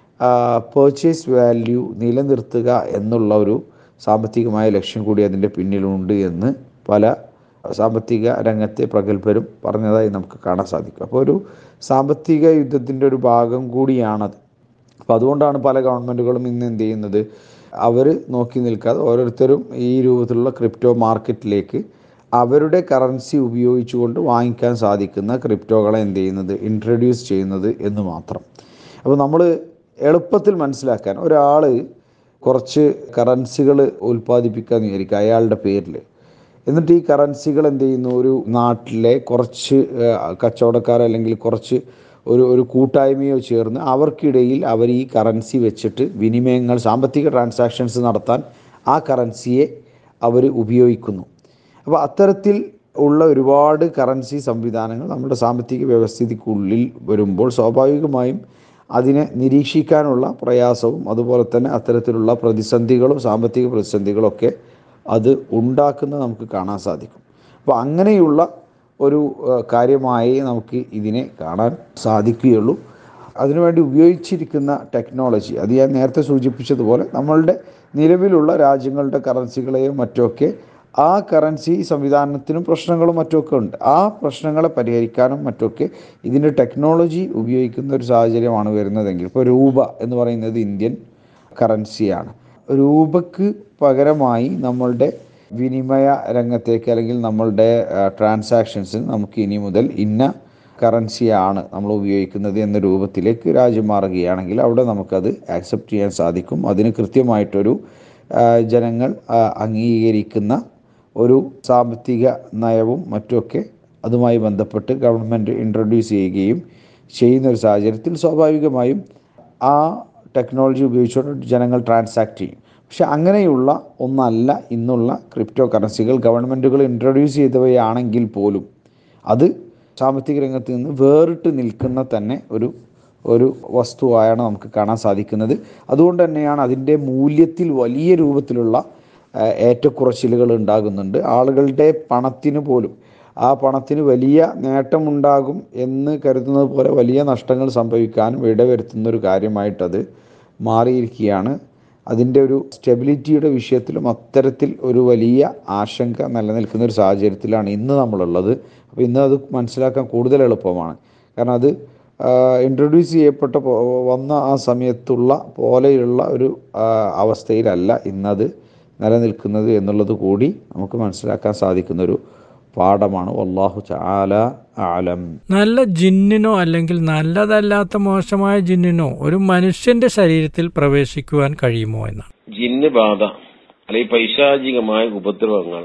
പേർച്ചേസ് വാല്യൂ നിലനിർത്തുക എന്നുള്ള ഒരു സാമ്പത്തികമായ ലക്ഷ്യം കൂടി അതിൻ്റെ പിന്നിലുണ്ട് എന്ന് പല സാമ്പത്തിക രംഗത്തെ പ്രഗത്ഭരും പറഞ്ഞതായി നമുക്ക് കാണാൻ സാധിക്കും അപ്പോൾ ഒരു സാമ്പത്തിക യുദ്ധത്തിൻ്റെ ഒരു ഭാഗം കൂടിയാണത് അപ്പോൾ അതുകൊണ്ടാണ് പല ഗവൺമെൻറ്റുകളും ഇന്ന് എന്ത് ചെയ്യുന്നത് അവർ നോക്കി നിൽക്കാതെ ഓരോരുത്തരും ഈ രൂപത്തിലുള്ള ക്രിപ്റ്റോ മാർക്കറ്റിലേക്ക് അവരുടെ കറൻസി ഉപയോഗിച്ചുകൊണ്ട് വാങ്ങിക്കാൻ സാധിക്കുന്ന ക്രിപ്റ്റോകളെ എന്ത് ചെയ്യുന്നത് ഇൻട്രൊഡ്യൂസ് ചെയ്യുന്നത് എന്ന് മാത്രം അപ്പോൾ നമ്മൾ എളുപ്പത്തിൽ മനസ്സിലാക്കാൻ ഒരാൾ കുറച്ച് കറൻസികൾ ഉൽപ്പാദിപ്പിക്കാന്ന് വിചാരിക്കുക അയാളുടെ പേരിൽ എന്നിട്ട് ഈ കറൻസികൾ എന്ത് ചെയ്യുന്നു ഒരു നാട്ടിലെ കുറച്ച് ഏഹ്, കച്ചവടക്കാർ അല്ലെങ്കിൽ കുറച്ച് ഒരു ഒരു കൂട്ടായ്മയോ ചേർന്ന് അവർക്കിടയിൽ അവർ ഈ കറൻസി വെച്ചിട്ട് വിനിമയങ്ങൾ സാമ്പത്തിക ട്രാൻസാക്ഷൻസ് നടത്താൻ ആ കറൻസിയെ അവർ ഉപയോഗിക്കുന്നു അപ്പോൾ അത്തരത്തിൽ ഉള്ള ഒരുപാട് കറൻസി സംവിധാനങ്ങൾ നമ്മുടെ സാമ്പത്തിക വ്യവസ്ഥിതിക്കുള്ളിൽ വരുമ്പോൾ സ്വാഭാവികമായും അതിനെ നിരീക്ഷിക്കാനുള്ള പ്രയാസവും അതുപോലെ തന്നെ അത്തരത്തിലുള്ള പ്രതിസന്ധികളും സാമ്പത്തിക പ്രതിസന്ധികളൊക്കെ അത് ഉണ്ടാക്കുന്നത് നമുക്ക് കാണാൻ സാധിക്കും അപ്പോൾ അങ്ങനെയുള്ള ഒരു ഏഹ്, കാര്യമായി നമുക്ക് ഇതിനെ കാണാൻ സാധിക്കുകയുള്ളൂ അതിനുവേണ്ടി ഉപയോഗിച്ചിരിക്കുന്ന ടെക്നോളജി അത് ഞാൻ നേരത്തെ സൂചിപ്പിച്ചതുപോലെ നമ്മളുടെ നിലവിലുള്ള രാജ്യങ്ങളുടെ കറൻസികളെയും മറ്റുമൊക്കെ ആ കറൻസി സംവിധാനത്തിനും പ്രശ്നങ്ങളും മറ്റുമൊക്കെ ഉണ്ട് ആ പ്രശ്നങ്ങളെ പരിഹരിക്കാനും മറ്റുമൊക്കെ ഇതിൻ്റെ ടെക്നോളജി ഉപയോഗിക്കുന്ന ഒരു സാഹചര്യമാണ് വരുന്നതെങ്കിൽ ഇപ്പോൾ രൂപ എന്ന് പറയുന്നത് ഇന്ത്യൻ കറൻസിയാണ് രൂപക്ക് പകരമായി നമ്മളുടെ വിനിമയ രംഗത്തേക്ക് അല്ലെങ്കിൽ നമ്മളുടെ ട്രാൻസാക്ഷൻസിന് നമുക്ക് ഇനി മുതൽ ഇന്ന കറൻസിയാണ് നമ്മൾ ഉപയോഗിക്കുന്നത് എന്ന രൂപത്തിലേക്ക് രാജ്യം മാറുകയാണെങ്കിൽ അവിടെ നമുക്കത് ആക്സെപ്റ്റ് ചെയ്യാൻ സാധിക്കും അതിന് കൃത്യമായിട്ടൊരു ആ, ജനങ്ങൾ ആ, അംഗീകരിക്കുന്ന ഒരു സാമ്പത്തിക നയവും മറ്റുമൊക്കെ അതുമായി ബന്ധപ്പെട്ട് ഗവൺമെൻറ് ഇൻട്രൊഡ്യൂസ് ചെയ്യുകയും ചെയ്യുന്ന ഒരു സാഹചര്യത്തിൽ സ്വാഭാവികമായും ആ ടെക്നോളജി ഉപയോഗിച്ചുകൊണ്ട് ജനങ്ങൾ ട്രാൻസാക്ട് ചെയ്യും പക്ഷെ അങ്ങനെയുള്ള ഒന്നല്ല ഇന്നുള്ള ക്രിപ്റ്റോ കറൻസികൾ ഗവൺമെൻറ്റുകൾ ഇൻട്രൊഡ്യൂസ് ചെയ്തവയാണെങ്കിൽ പോലും അത് സാമ്പത്തിക രംഗത്ത് നിന്ന് വേറിട്ട് നിൽക്കുന്ന തന്നെ ഒരു ഒരു വസ്തുവായാണ് നമുക്ക് കാണാൻ സാധിക്കുന്നത് അതുകൊണ്ട് തന്നെയാണ് അതിൻ്റെ മൂല്യത്തിൽ വലിയ രൂപത്തിലുള്ള ആ, ഏറ്റക്കുറച്ചിലുകൾ ഉണ്ടാകുന്നുണ്ട് ആളുകളുടെ പണത്തിന് പോലും ആ പണത്തിന് വലിയ നേട്ടമുണ്ടാകും എന്ന് കരുതുന്നത് പോലെ വലിയ നഷ്ടങ്ങൾ സംഭവിക്കാനും ഇടവരുത്തുന്ന ഒരു കാര്യമായിട്ടത് മാറിയിരിക്കുകയാണ് അതിൻ്റെ ഒരു സ്റ്റെബിലിറ്റിയുടെ വിഷയത്തിലും അത്തരത്തിൽ ഒരു വലിയ ആശങ്ക നിലനിൽക്കുന്ന ഒരു സാഹചര്യത്തിലാണ് ഇന്ന് നമ്മളുള്ളത് അപ്പോൾ ഇന്ന് അത് മനസ്സിലാക്കാൻ കൂടുതൽ എളുപ്പമാണ് കാരണം അത് ഇൻട്രൊഡ്യൂസ് ചെയ്യപ്പെട്ട പോ- വന്ന ആ സമയത്തുള്ള പോലെയുള്ള ഒരു ആ, അവസ്ഥയിലല്ല ഇന്നത് നിലനിൽക്കുന്നത് എന്നുള്ളത് കൂടി നമുക്ക് മനസ്സിലാക്കാൻ സാധിക്കുന്ന ഒരു പാഠമാണ് വല്ലാഹു ചാല ആലം നല്ല ജിന്നിനോ അല്ലെങ്കിൽ നല്ലതല്ലാത്ത മോശമായ ജിന്നിനോ ഒരു മനുഷ്യന്റെ ശരീരത്തിൽ പ്രവേശിക്കുവാൻ കഴിയുമോ എന്നാണ് ജിന്ന് ബാധ അല്ലെങ്കിൽ പൈശാചികമായ ഉപദ്രവങ്ങൾ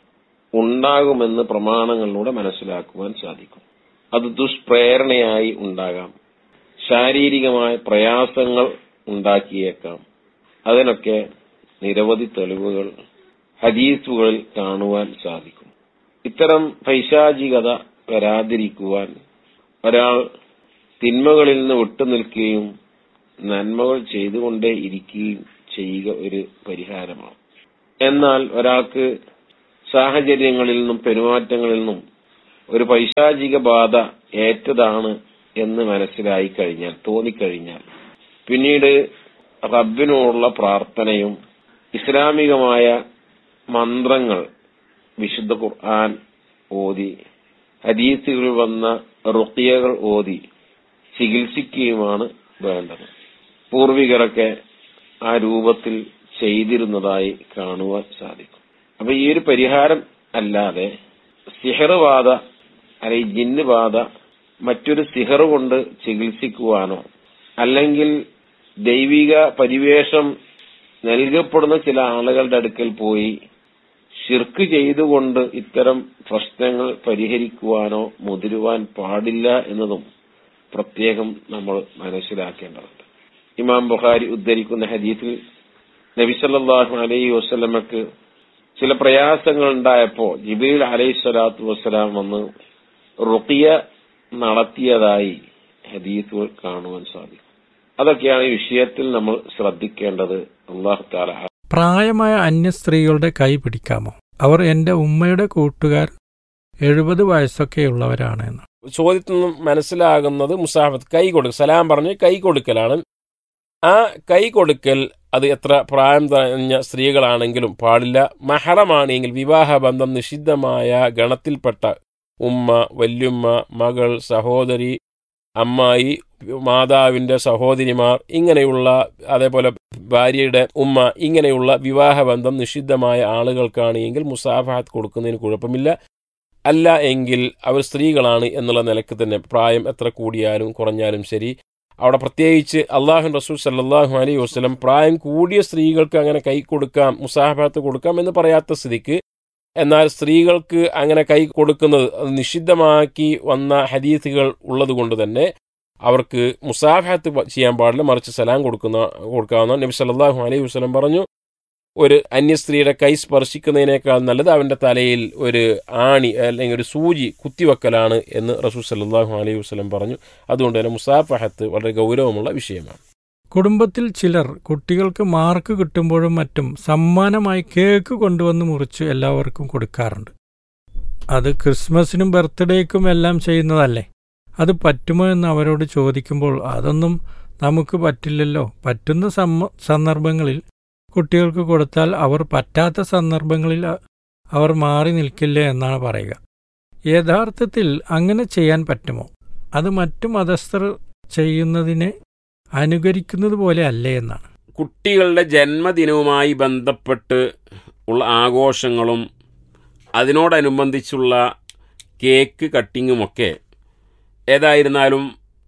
ഉണ്ടാകുമെന്ന് പ്രമാണങ്ങളിലൂടെ മനസ്സിലാക്കുവാൻ സാധിക്കും അത് ദുഷ്പ്രേരണയായി ഉണ്ടാകാം ശാരീരികമായ പ്രയാസങ്ങൾ ഉണ്ടാക്കിയേക്കാം അതിനൊക്കെ നിരവധി തെളിവുകൾ ഹദീസുകളിൽ കാണുവാൻ സാധിക്കും ഇത്തരം പൈശാചികത വരാതിരിക്കുവാൻ ഒരാൾ തിന്മകളിൽ നിന്ന് വിട്ടുനിൽക്കുകയും നന്മകൾ ചെയ്തുകൊണ്ടേ ഇരിക്കുകയും ചെയ്യുക ഒരു പരിഹാരമാണ് എന്നാൽ ഒരാൾക്ക് സാഹചര്യങ്ങളിൽ നിന്നും പെരുമാറ്റങ്ങളിൽ നിന്നും ഒരു പൈശാചിക ബാധ ഏറ്റതാണ് എന്ന് മനസ്സിലായി കഴിഞ്ഞാൽ തോന്നിക്കഴിഞ്ഞാൽ പിന്നീട് റബ്ബിനോടുള്ള പ്രാർത്ഥനയും ഇസ്ലാമികമായ മന്ത്രങ്ങൾ വിശുദ്ധ ഖുർആൻ ഓതി ഹദീസുകളിൽ വന്ന റുക്കിയകൾ ഓതി ചികിത്സിക്കുകയുമാണ് വേണ്ടത് പൂർവികരൊക്കെ ആ രൂപത്തിൽ ചെയ്തിരുന്നതായി കാണുവാൻ സാധിക്കും അപ്പൊ ഈ ഒരു പരിഹാരം അല്ലാതെ സിഹർ ബാധ അല്ലെങ്കിൽ ജിന്ന് ബാധ മറ്റൊരു സിഹർ കൊണ്ട് ചികിത്സിക്കുവാനോ അല്ലെങ്കിൽ ദൈവിക പരിവേഷം നൽകപ്പെടുന്ന ചില ആളുകളുടെ അടുക്കൽ പോയി ഷിർക്ക് ചെയ്തുകൊണ്ട് ഇത്തരം പ്രശ്നങ്ങൾ പരിഹരിക്കുവാനോ മുതിരുവാൻ പാടില്ല എന്നതും പ്രത്യേകം നമ്മൾ മനസ്സിലാക്കേണ്ടതുണ്ട് ഇമാം ബുഖാരി ഉദ്ധരിക്കുന്ന ഹദീസിൽ നബിസല്ലാഹു അലൈഹി വസ്ലമക്ക് ചില പ്രയാസങ്ങൾ ഉണ്ടായപ്പോ ജിബീൽ അലൈഹി സ്വലാത്തു വസ്സലാം വന്ന് റുക്കിയ നടത്തിയതായി ഹദീസുകൾ കാണുവാൻ സാധിക്കും അതൊക്കെയാണ് ഈ വിഷയത്തിൽ നമ്മൾ ശ്രദ്ധിക്കേണ്ടത് അള്ളാഹു താല പ്രായമായ അന്യ സ്ത്രീകളുടെ കൈ പിടിക്കാമോ അവർ എന്റെ ഉമ്മയുടെ കൂട്ടുകാർ എഴുപത് വയസ്സൊക്കെയുള്ളവരാണ് എന്ന് ചോദ്യത്തിൽ നിന്നും മനസ്സിലാകുന്നത് മുസാഫത്ത് കൈ കൊടുക്കൽ സലാം പറഞ്ഞ് കൈ കൊടുക്കലാണ് ആ കൈ കൊടുക്കൽ അത് എത്ര പ്രായം തഞ്ഞ സ്ത്രീകളാണെങ്കിലും പാടില്ല മഹറമാണെങ്കിൽ വിവാഹബന്ധം നിഷിദ്ധമായ ഗണത്തിൽപ്പെട്ട ഉമ്മ വല്യുമ്മ മകൾ സഹോദരി അമ്മായി മാതാവിന്റെ സഹോദരിമാർ ഇങ്ങനെയുള്ള അതേപോലെ ഭാര്യയുടെ ഉമ്മ ഇങ്ങനെയുള്ള വിവാഹബന്ധം നിഷിദ്ധമായ ആളുകൾക്കാണ് എങ്കിൽ മുസാഫഹത്ത് കൊടുക്കുന്നതിന് കുഴപ്പമില്ല അല്ല എങ്കിൽ അവർ സ്ത്രീകളാണ് എന്നുള്ള നിലക്ക് തന്നെ പ്രായം എത്ര കൂടിയാലും കുറഞ്ഞാലും ശരി അവിടെ പ്രത്യേകിച്ച് അള്ളാഹു റസൂൽ സല്ലാഹു അലൈഹി വസ്ലം പ്രായം കൂടിയ സ്ത്രീകൾക്ക് അങ്ങനെ കൈ കൊടുക്കാം മുസാഫത്ത് കൊടുക്കാം എന്ന് പറയാത്ത സ്ഥിതിക്ക് എന്നാൽ സ്ത്രീകൾക്ക് അങ്ങനെ കൈ കൊടുക്കുന്നത് അത് നിഷിദ്ധമാക്കി വന്ന ഹദീസുകൾ ഉള്ളതുകൊണ്ട് തന്നെ അവർക്ക് മുസാഫത്ത് ചെയ്യാൻ പാടില്ല മറിച്ച് സലാം കൊടുക്കുന്ന കൊടുക്കാവുന്ന നബി സല്ലാഹു അലൈഹി വസ്ലം പറഞ്ഞു ഒരു അന്യ സ്ത്രീയുടെ കൈ സ്പർശിക്കുന്നതിനേക്കാൾ നല്ലത് അവന്റെ തലയിൽ ഒരു ആണി അല്ലെങ്കിൽ ഒരു സൂചി കുത്തിവെക്കലാണ് എന്ന് റസൂൽ സല്ലാഹു അലൈഹി വസ്ലം പറഞ്ഞു അതുകൊണ്ട് തന്നെ മുസാഫഹത്ത് വളരെ ഗൗരവമുള്ള വിഷയമാണ് കുടുംബത്തിൽ ചിലർ കുട്ടികൾക്ക് മാർക്ക് കിട്ടുമ്പോഴും മറ്റും സമ്മാനമായി കേക്ക് കൊണ്ടുവന്ന് മുറിച്ച് എല്ലാവർക്കും കൊടുക്കാറുണ്ട് അത് ക്രിസ്മസിനും ബർത്ത്ഡേക്കും എല്ലാം ചെയ്യുന്നതല്ലേ അത് പറ്റുമോ എന്ന് അവരോട് ചോദിക്കുമ്പോൾ അതൊന്നും നമുക്ക് പറ്റില്ലല്ലോ പറ്റുന്ന സമ്മ സന്ദർഭങ്ങളിൽ കുട്ടികൾക്ക് കൊടുത്താൽ അവർ പറ്റാത്ത സന്ദർഭങ്ങളിൽ അവർ മാറി നിൽക്കില്ലേ എന്നാണ് പറയുക യഥാർത്ഥത്തിൽ അങ്ങനെ ചെയ്യാൻ പറ്റുമോ അത് മറ്റു മതസ്ഥർ ചെയ്യുന്നതിനെ അനുകരിക്കുന്നത് പോലെ അല്ലേ എന്നാണ് കുട്ടികളുടെ ജന്മദിനവുമായി ബന്ധപ്പെട്ട് ഉള്ള ആഘോഷങ്ങളും അതിനോടനുബന്ധിച്ചുള്ള കേക്ക് കട്ടിങ്ങുമൊക്കെ ഏതായിരുന്നാലും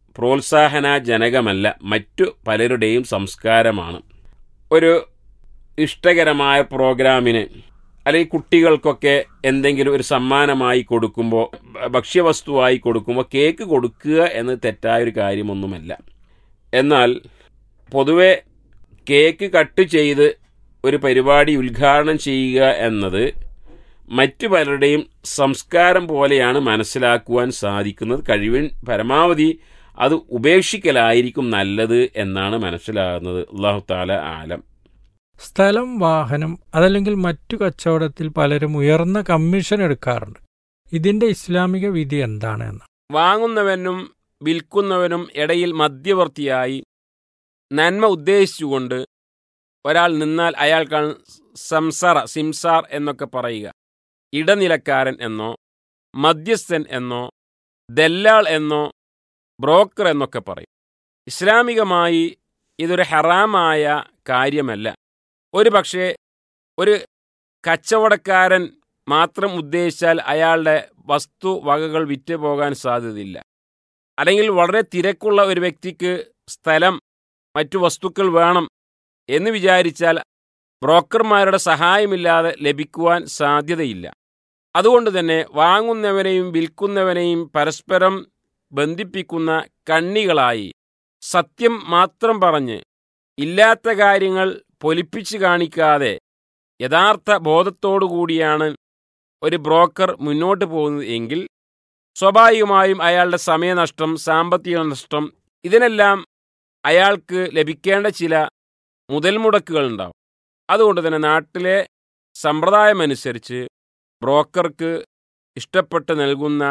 പ്രോത്സാഹനജനകമല്ല മറ്റു പലരുടെയും സംസ്കാരമാണ് ഒരു ഇഷ്ടകരമായ പ്രോഗ്രാമിന് അല്ലെങ്കിൽ കുട്ടികൾക്കൊക്കെ എന്തെങ്കിലും ഒരു സമ്മാനമായി കൊടുക്കുമ്പോൾ ഭക്ഷ്യവസ്തുവായി കൊടുക്കുമ്പോൾ കേക്ക് കൊടുക്കുക എന്ന് തെറ്റായൊരു കാര്യമൊന്നുമല്ല എന്നാൽ പൊതുവെ കേക്ക് കട്ട് ചെയ്ത് ഒരു പരിപാടി ഉദ്ഘാടനം ചെയ്യുക എന്നത് മറ്റു പലരുടെയും സംസ്കാരം പോലെയാണ് മനസ്സിലാക്കുവാൻ സാധിക്കുന്നത് കഴിവിൻ പരമാവധി അത് ഉപേക്ഷിക്കലായിരിക്കും നല്ലത് എന്നാണ് മനസ്സിലാകുന്നത് അള്ളാഹു താല ആലം സ്ഥലം വാഹനം അതല്ലെങ്കിൽ മറ്റു കച്ചവടത്തിൽ പലരും ഉയർന്ന കമ്മീഷൻ എടുക്കാറുണ്ട് ഇതിന്റെ ഇസ്ലാമിക വിധി എന്താണ് എന്ന് വാങ്ങുന്നവനും വിൽക്കുന്നവനും ഇടയിൽ മധ്യവർത്തിയായി നന്മ ഉദ്ദേശിച്ചുകൊണ്ട് ഒരാൾ നിന്നാൽ അയാൾക്കാണ് സംസറ സിംസാർ എന്നൊക്കെ പറയുക ഇടനിലക്കാരൻ എന്നോ മധ്യസ്ഥൻ എന്നോ ദല്ലാൾ എന്നോ ബ്രോക്കർ എന്നൊക്കെ പറയും ഇസ്ലാമികമായി ഇതൊരു ഹറാമായ കാര്യമല്ല ഒരു പക്ഷേ ഒരു കച്ചവടക്കാരൻ മാത്രം ഉദ്ദേശിച്ചാൽ അയാളുടെ വസ്തു വകകൾ വിറ്റ് പോകാൻ സാധ്യതയില്ല അല്ലെങ്കിൽ വളരെ തിരക്കുള്ള ഒരു വ്യക്തിക്ക് സ്ഥലം മറ്റു വസ്തുക്കൾ വേണം എന്ന് വിചാരിച്ചാൽ ബ്രോക്കർമാരുടെ സഹായമില്ലാതെ ലഭിക്കുവാൻ സാധ്യതയില്ല അതുകൊണ്ട് തന്നെ വാങ്ങുന്നവനെയും വിൽക്കുന്നവനെയും പരസ്പരം ബന്ധിപ്പിക്കുന്ന കണ്ണികളായി സത്യം മാത്രം പറഞ്ഞ് ഇല്ലാത്ത കാര്യങ്ങൾ പൊലിപ്പിച്ചു കാണിക്കാതെ യഥാർത്ഥ ബോധത്തോടുകൂടിയാണ് ഒരു ബ്രോക്കർ മുന്നോട്ട് പോകുന്നത് എങ്കിൽ സ്വാഭാവികമായും അയാളുടെ സമയനഷ്ടം സാമ്പത്തിക നഷ്ടം ഇതിനെല്ലാം അയാൾക്ക് ലഭിക്കേണ്ട ചില മുതൽ മുടക്കുകൾ ഉണ്ടാവും അതുകൊണ്ട് തന്നെ നാട്ടിലെ സമ്പ്രദായമനുസരിച്ച് ബ്രോക്കർക്ക് ഇഷ്ടപ്പെട്ട് നൽകുന്ന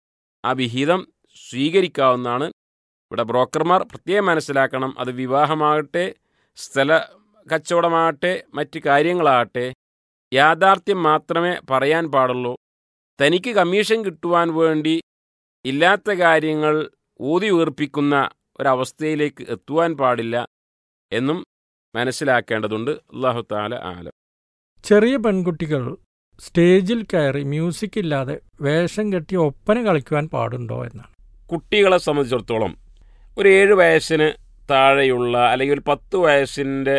ആ വിഹിതം സ്വീകരിക്കാവുന്നതാണ് ഇവിടെ ബ്രോക്കർമാർ പ്രത്യേകം മനസ്സിലാക്കണം അത് വിവാഹമാകട്ടെ സ്ഥല കച്ചവടമാകട്ടെ മറ്റ് കാര്യങ്ങളാകട്ടെ യാഥാർത്ഥ്യം മാത്രമേ പറയാൻ പാടുള്ളൂ തനിക്ക് കമ്മീഷൻ കിട്ടുവാൻ വേണ്ടി ഇല്ലാത്ത കാര്യങ്ങൾ ഊതി ഉയർപ്പിക്കുന്ന ഒരവസ്ഥയിലേക്ക് എത്തുവാൻ പാടില്ല എന്നും മനസ്സിലാക്കേണ്ടതുണ്ട് അള്ളാഹു താല ആലം ചെറിയ പെൺകുട്ടികൾ സ്റ്റേജിൽ കയറി മ്യൂസിക് ഇല്ലാതെ വേഷം കെട്ടി ഒപ്പന കളിക്കുവാൻ പാടുണ്ടോ എന്നാണ് കുട്ടികളെ സംബന്ധിച്ചിടത്തോളം ഒരു ഏഴ് വയസ്സിന് താഴെയുള്ള അല്ലെങ്കിൽ ഒരു പത്ത് വയസ്സിൻ്റെ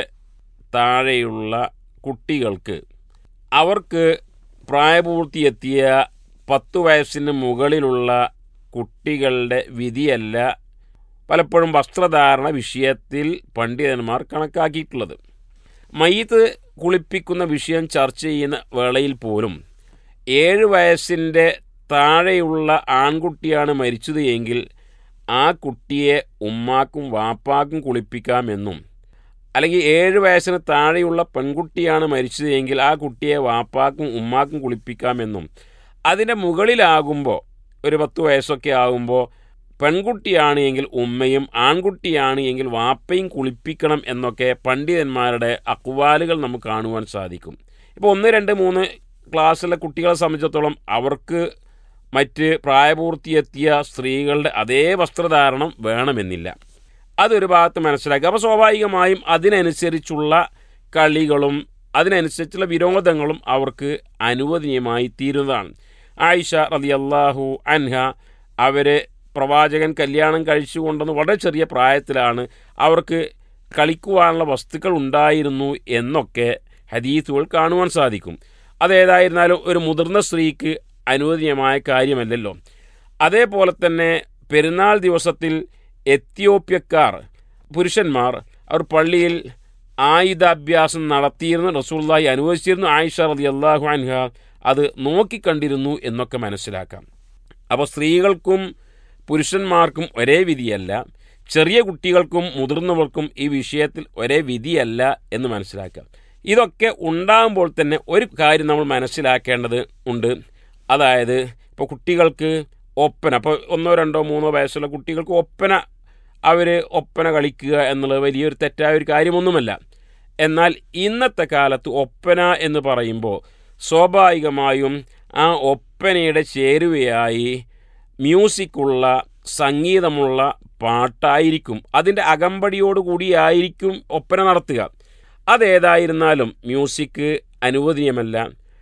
താഴെയുള്ള കുട്ടികൾക്ക് അവർക്ക് പ്രായപൂർത്തിയെത്തിയ പത്ത് വയസ്സിന് മുകളിലുള്ള കുട്ടികളുടെ വിധിയല്ല പലപ്പോഴും വസ്ത്രധാരണ വിഷയത്തിൽ പണ്ഡിതന്മാർ കണക്കാക്കിയിട്ടുള്ളത് മയ്യത്ത് കുളിപ്പിക്കുന്ന വിഷയം ചർച്ച ചെയ്യുന്ന വേളയിൽ പോലും ഏഴ് വയസ്സിൻ്റെ താഴെയുള്ള ആൺകുട്ടിയാണ് മരിച്ചത് എങ്കിൽ ആ കുട്ടിയെ ഉമ്മാക്കും വാപ്പാക്കും കുളിപ്പിക്കാമെന്നും അല്ലെങ്കിൽ ഏഴ് വയസ്സിന് താഴെയുള്ള പെൺകുട്ടിയാണ് മരിച്ചത് എങ്കിൽ ആ കുട്ടിയെ വാപ്പാക്കും ഉമ്മാക്കും കുളിപ്പിക്കാമെന്നും അതിൻ്റെ മുകളിലാകുമ്പോൾ ഒരു പത്ത് വയസ്സൊക്കെ ആകുമ്പോൾ പെൺകുട്ടിയാണ് എങ്കിൽ ഉമ്മയും ആൺകുട്ടിയാണ് എങ്കിൽ വാപ്പയും കുളിപ്പിക്കണം എന്നൊക്കെ പണ്ഡിതന്മാരുടെ അക്വാലുകൾ നമുക്ക് കാണുവാൻ സാധിക്കും ഇപ്പോൾ ഒന്ന് രണ്ട് മൂന്ന് ക്ലാസ്സിലെ കുട്ടികളെ സംബന്ധിച്ചിടത്തോളം അവർക്ക് മറ്റ് പ്രായപൂർത്തിയെത്തിയ സ്ത്രീകളുടെ അതേ വസ്ത്രധാരണം വേണമെന്നില്ല അതൊരു ഭാഗത്ത് മനസ്സിലാക്കുക അപ്പോൾ സ്വാഭാവികമായും അതിനനുസരിച്ചുള്ള കളികളും അതിനനുസരിച്ചുള്ള വിനോദങ്ങളും അവർക്ക് അനുവദനീയമായി തീരുന്നതാണ് ആയിഷ റളിയല്ലാഹു അൻഹ അവരെ പ്രവാചകൻ കല്യാണം കഴിച്ചു കൊണ്ടെന്ന് വളരെ ചെറിയ പ്രായത്തിലാണ് അവർക്ക് കളിക്കുവാനുള്ള വസ്തുക്കൾ ഉണ്ടായിരുന്നു എന്നൊക്കെ ഹദീസുകൾ കാണുവാൻ സാധിക്കും അതേതായിരുന്നാലും ഒരു മുതിർന്ന സ്ത്രീക്ക് അനുവദനീയമായ കാര്യമല്ലല്ലോ അതേപോലെ തന്നെ പെരുന്നാൾ ദിവസത്തിൽ എത്യോപ്യക്കാർ പുരുഷന്മാർ അവർ പള്ളിയിൽ ആയുധാഭ്യാസം നടത്തിയിരുന്ന റസൂള്ളായി അനുവദിച്ചിരുന്നു ആയിഷ റതി അള്ളാഹു അൻഹ അത് നോക്കിക്കണ്ടിരുന്നു എന്നൊക്കെ മനസ്സിലാക്കാം അപ്പോൾ സ്ത്രീകൾക്കും പുരുഷന്മാർക്കും ഒരേ വിധിയല്ല ചെറിയ കുട്ടികൾക്കും മുതിർന്നവർക്കും ഈ വിഷയത്തിൽ ഒരേ വിധിയല്ല എന്ന് മനസ്സിലാക്കാം ഇതൊക്കെ ഉണ്ടാകുമ്പോൾ തന്നെ ഒരു കാര്യം നമ്മൾ മനസ്സിലാക്കേണ്ടത് ഉണ്ട് അതായത് ഇപ്പോൾ കുട്ടികൾക്ക് ഒപ്പന അപ്പോൾ ഒന്നോ രണ്ടോ മൂന്നോ വയസ്സുള്ള കുട്ടികൾക്ക് ഒപ്പന അവർ ഒപ്പന കളിക്കുക എന്നുള്ളത് വലിയൊരു തെറ്റായ ഒരു കാര്യമൊന്നുമല്ല എന്നാൽ ഇന്നത്തെ കാലത്ത് ഒപ്പന എന്ന് പറയുമ്പോൾ സ്വാഭാവികമായും ആ ഒപ്പനയുടെ ചേരുവയായി മ്യൂസിക്കുള്ള സംഗീതമുള്ള പാട്ടായിരിക്കും അതിൻ്റെ അകമ്പടിയോടുകൂടിയായിരിക്കും ഒപ്പന നടത്തുക അതേതായിരുന്നാലും മ്യൂസിക് അനുവദനീയമല്ല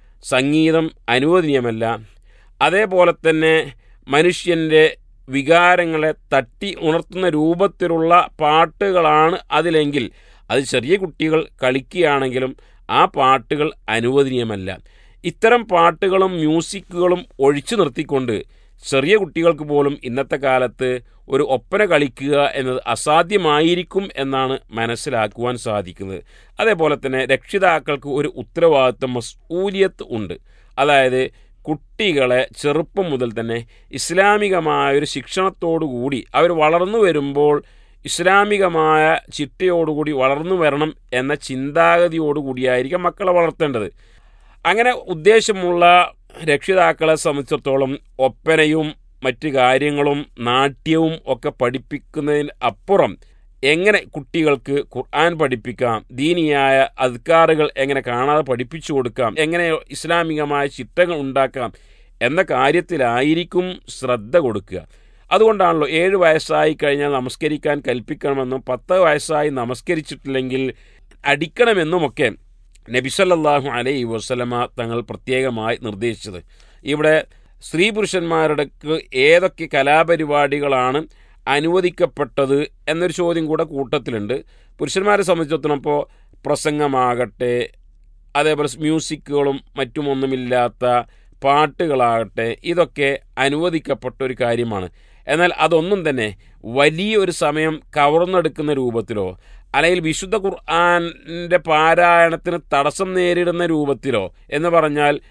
സംഗീതം അനുവദനീയമല്ല അതേപോലെ തന്നെ മനുഷ്യൻ്റെ വികാരങ്ങളെ തട്ടി ഉണർത്തുന്ന രൂപത്തിലുള്ള പാട്ടുകളാണ് അതിലെങ്കിൽ അത് ചെറിയ കുട്ടികൾ കളിക്കുകയാണെങ്കിലും ആ പാട്ടുകൾ അനുവദനീയമല്ല ഇത്തരം പാട്ടുകളും മ്യൂസിക്കുകളും ഒഴിച്ചു നിർത്തിക്കൊണ്ട് ചെറിയ കുട്ടികൾക്ക് പോലും ഇന്നത്തെ കാലത്ത് ഒരു ഒപ്പന കളിക്കുക എന്നത് അസാധ്യമായിരിക്കും എന്നാണ് മനസ്സിലാക്കുവാൻ സാധിക്കുന്നത് അതേപോലെ തന്നെ രക്ഷിതാക്കൾക്ക് ഒരു ഉത്തരവാദിത്വം മസ്ഊലിയത്ത് ഉണ്ട് അതായത് കുട്ടികളെ ചെറുപ്പം മുതൽ തന്നെ ഇസ്ലാമികമായ ഒരു ശിക്ഷണത്തോടുകൂടി അവർ വളർന്നു വരുമ്പോൾ ഇസ്ലാമികമായ ചിട്ടയോടുകൂടി വളർന്നു വരണം എന്ന ചിന്താഗതിയോടുകൂടിയായിരിക്കും മക്കളെ വളർത്തേണ്ടത് അങ്ങനെ ഉദ്ദേശമുള്ള രക്ഷിതാക്കളെ സംബന്ധിച്ചിടത്തോളം ഒപ്പനയും മറ്റ് കാര്യങ്ങളും നാട്യവും ഒക്കെ പഠിപ്പിക്കുന്നതിന് അപ്പുറം എങ്ങനെ കുട്ടികൾക്ക് ഖുർആൻ പഠിപ്പിക്കാം ദീനിയായ അധികാറുകൾ എങ്ങനെ കാണാതെ പഠിപ്പിച്ചു കൊടുക്കാം എങ്ങനെ ഇസ്ലാമികമായ ചിട്ടകൾ ഉണ്ടാക്കാം എന്ന കാര്യത്തിലായിരിക്കും ശ്രദ്ധ കൊടുക്കുക അതുകൊണ്ടാണല്ലോ ഏഴ് വയസ്സായി കഴിഞ്ഞാൽ നമസ്കരിക്കാൻ കൽപ്പിക്കണമെന്നും പത്ത് വയസ്സായി നമസ്കരിച്ചിട്ടില്ലെങ്കിൽ അടിക്കണമെന്നുമൊക്കെ നബിസല്ലാഹു അലൈ വസ്ലമ തങ്ങൾ പ്രത്യേകമായി നിർദ്ദേശിച്ചത് ഇവിടെ സ്ത്രീ പുരുഷന്മാരുടെ ഏതൊക്കെ കലാപരിപാടികളാണ് അനുവദിക്കപ്പെട്ടത് എന്നൊരു ചോദ്യം കൂടെ കൂട്ടത്തിലുണ്ട് പുരുഷന്മാരെ സംബന്ധിച്ചിടത്തോളം ഇപ്പോൾ പ്രസംഗമാകട്ടെ അതേപോലെ മ്യൂസിക്കുകളും മറ്റുമൊന്നുമില്ലാത്ത പാട്ടുകളാകട്ടെ ഇതൊക്കെ അനുവദിക്കപ്പെട്ട ഒരു കാര്യമാണ് എന്നാൽ അതൊന്നും തന്നെ വലിയൊരു സമയം കവർന്നെടുക്കുന്ന രൂപത്തിലോ അല്ലെങ്കിൽ വിശുദ്ധ ഖുർആാനിൻ്റെ പാരായണത്തിന് തടസ്സം നേരിടുന്ന രൂപത്തിലോ എന്ന് പറഞ്ഞാൽ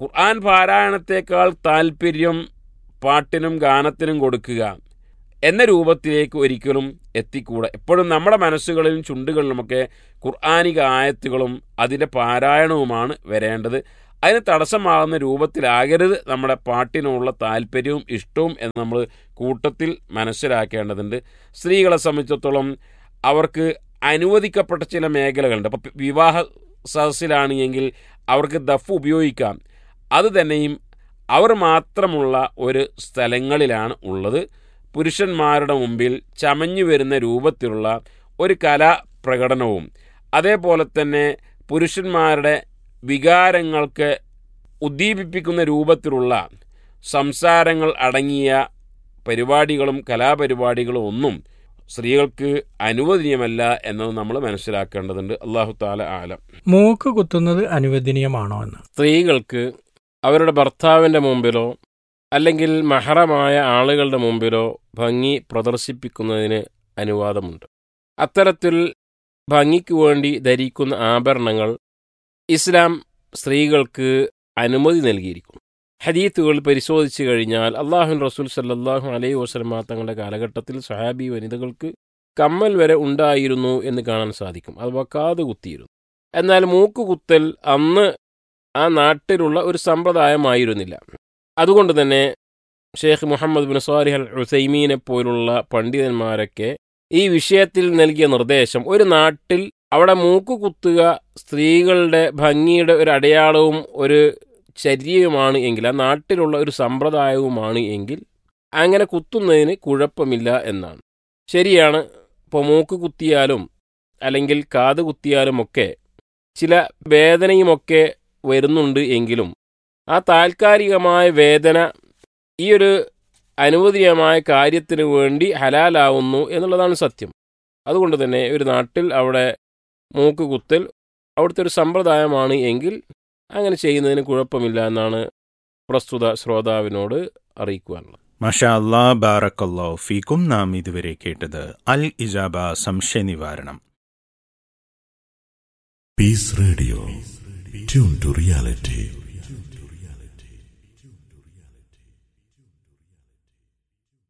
ഖുർആൻ പാരായണത്തെക്കാൾ താല്പര്യം പാട്ടിനും ഗാനത്തിനും കൊടുക്കുക എന്ന രൂപത്തിലേക്ക് ഒരിക്കലും എത്തിക്കൂടാ എപ്പോഴും നമ്മുടെ മനസ്സുകളിലും ചുണ്ടുകളിലുമൊക്കെ ഖുർആാനിക ആയത്തുകളും അതിൻ്റെ പാരായണവുമാണ് വരേണ്ടത് അതിന് തടസ്സമാകുന്ന രൂപത്തിലാകരുത് നമ്മുടെ പാട്ടിനുള്ള താല്പര്യവും ഇഷ്ടവും എന്ന് നമ്മൾ കൂട്ടത്തിൽ മനസ്സിലാക്കേണ്ടതുണ്ട് സ്ത്രീകളെ സംബന്ധിച്ചിടത്തോളം അവർക്ക് അനുവദിക്കപ്പെട്ട ചില മേഖലകളുണ്ട് അപ്പോൾ വിവാഹ സദസ്സിലാണ് എങ്കിൽ അവർക്ക് ദഫ് ഉപയോഗിക്കാം അത് തന്നെയും അവർ മാത്രമുള്ള ഒരു സ്ഥലങ്ങളിലാണ് ഉള്ളത് പുരുഷന്മാരുടെ മുമ്പിൽ ചമഞ്ഞു വരുന്ന രൂപത്തിലുള്ള ഒരു കലാപ്രകടനവും അതേപോലെ തന്നെ പുരുഷന്മാരുടെ വികാരങ്ങൾക്ക് ഉദ്ദീപിപ്പിക്കുന്ന രൂപത്തിലുള്ള സംസാരങ്ങൾ അടങ്ങിയ പരിപാടികളും കലാപരിപാടികളും ഒന്നും സ്ത്രീകൾക്ക് അനുവദനീയമല്ല എന്നത് നമ്മൾ മനസ്സിലാക്കേണ്ടതുണ്ട് അള്ളാഹു താല ആലം മൂക്ക് കുത്തുന്നത് അനുവദനീയമാണോ എന്ന് സ്ത്രീകൾക്ക് അവരുടെ ഭർത്താവിൻ്റെ മുമ്പിലോ അല്ലെങ്കിൽ മഹറമായ ആളുകളുടെ മുമ്പിലോ ഭംഗി പ്രദർശിപ്പിക്കുന്നതിന് അനുവാദമുണ്ട് അത്തരത്തിൽ ഭംഗിക്ക് വേണ്ടി ധരിക്കുന്ന ആഭരണങ്ങൾ ഇസ്ലാം സ്ത്രീകൾക്ക് അനുമതി നൽകിയിരിക്കുന്നു ഹദീത്തുകൾ പരിശോധിച്ചു കഴിഞ്ഞാൽ അള്ളാഹുൻ റസൂൽ സല്ലാഹു അലൈഹി വസ്ലമ തങ്ങളുടെ കാലഘട്ടത്തിൽ സഹാബി വനിതകൾക്ക് കമ്മൽ വരെ ഉണ്ടായിരുന്നു എന്ന് കാണാൻ സാധിക്കും അത് വക്കാതെ കുത്തിയിരുന്നു എന്നാൽ മൂക്ക് കുത്തൽ അന്ന് ആ നാട്ടിലുള്ള ഒരു സമ്പ്രദായമായിരുന്നില്ല അതുകൊണ്ട് തന്നെ Sheikh Muhammad bin Salih al ഉസൈമീനെ പോലുള്ള പണ്ഡിതന്മാരൊക്കെ ഈ വിഷയത്തിൽ നൽകിയ നിർദ്ദേശം ഒരു നാട്ടിൽ അവിടെ മൂക്ക് കുത്തുക സ്ത്രീകളുടെ ഭംഗിയുടെ ഒരു അടയാളവും ഒരു ചര്യയുമാണ് എങ്കിൽ ആ നാട്ടിലുള്ള ഒരു സമ്പ്രദായവുമാണ് എങ്കിൽ അങ്ങനെ കുത്തുന്നതിന് കുഴപ്പമില്ല എന്നാണ് ശരിയാണ് ഇപ്പോൾ മൂക്ക് കുത്തിയാലും അല്ലെങ്കിൽ കാത് കുത്തിയാലുമൊക്കെ ചില വേദനയുമൊക്കെ വരുന്നുണ്ട് എങ്കിലും ആ താൽക്കാലികമായ വേദന ഈ ഒരു അനുവദനീയമായ കാര്യത്തിന് വേണ്ടി ഹലാലാവുന്നു എന്നുള്ളതാണ് സത്യം അതുകൊണ്ട് തന്നെ ഒരു നാട്ടിൽ അവിടെ മൂക്ക് കുത്തൽ അവിടുത്തെ ഒരു സമ്പ്രദായമാണ് എങ്കിൽ അങ്ങനെ ചെയ്യുന്നതിന് കുഴപ്പമില്ല എന്നാണ് പ്രസ്തുത ശ്രോതാവിനോട് അറിയിക്കുവാനുള്ളത് മഷാ അല്ലാ ബാറക്കല്ലോ ഫീക്കും നാം ഇതുവരെ കേട്ടത് അൽ ഇജാബ സംശയ നിവാരണം Peace Radio. Tune to reality.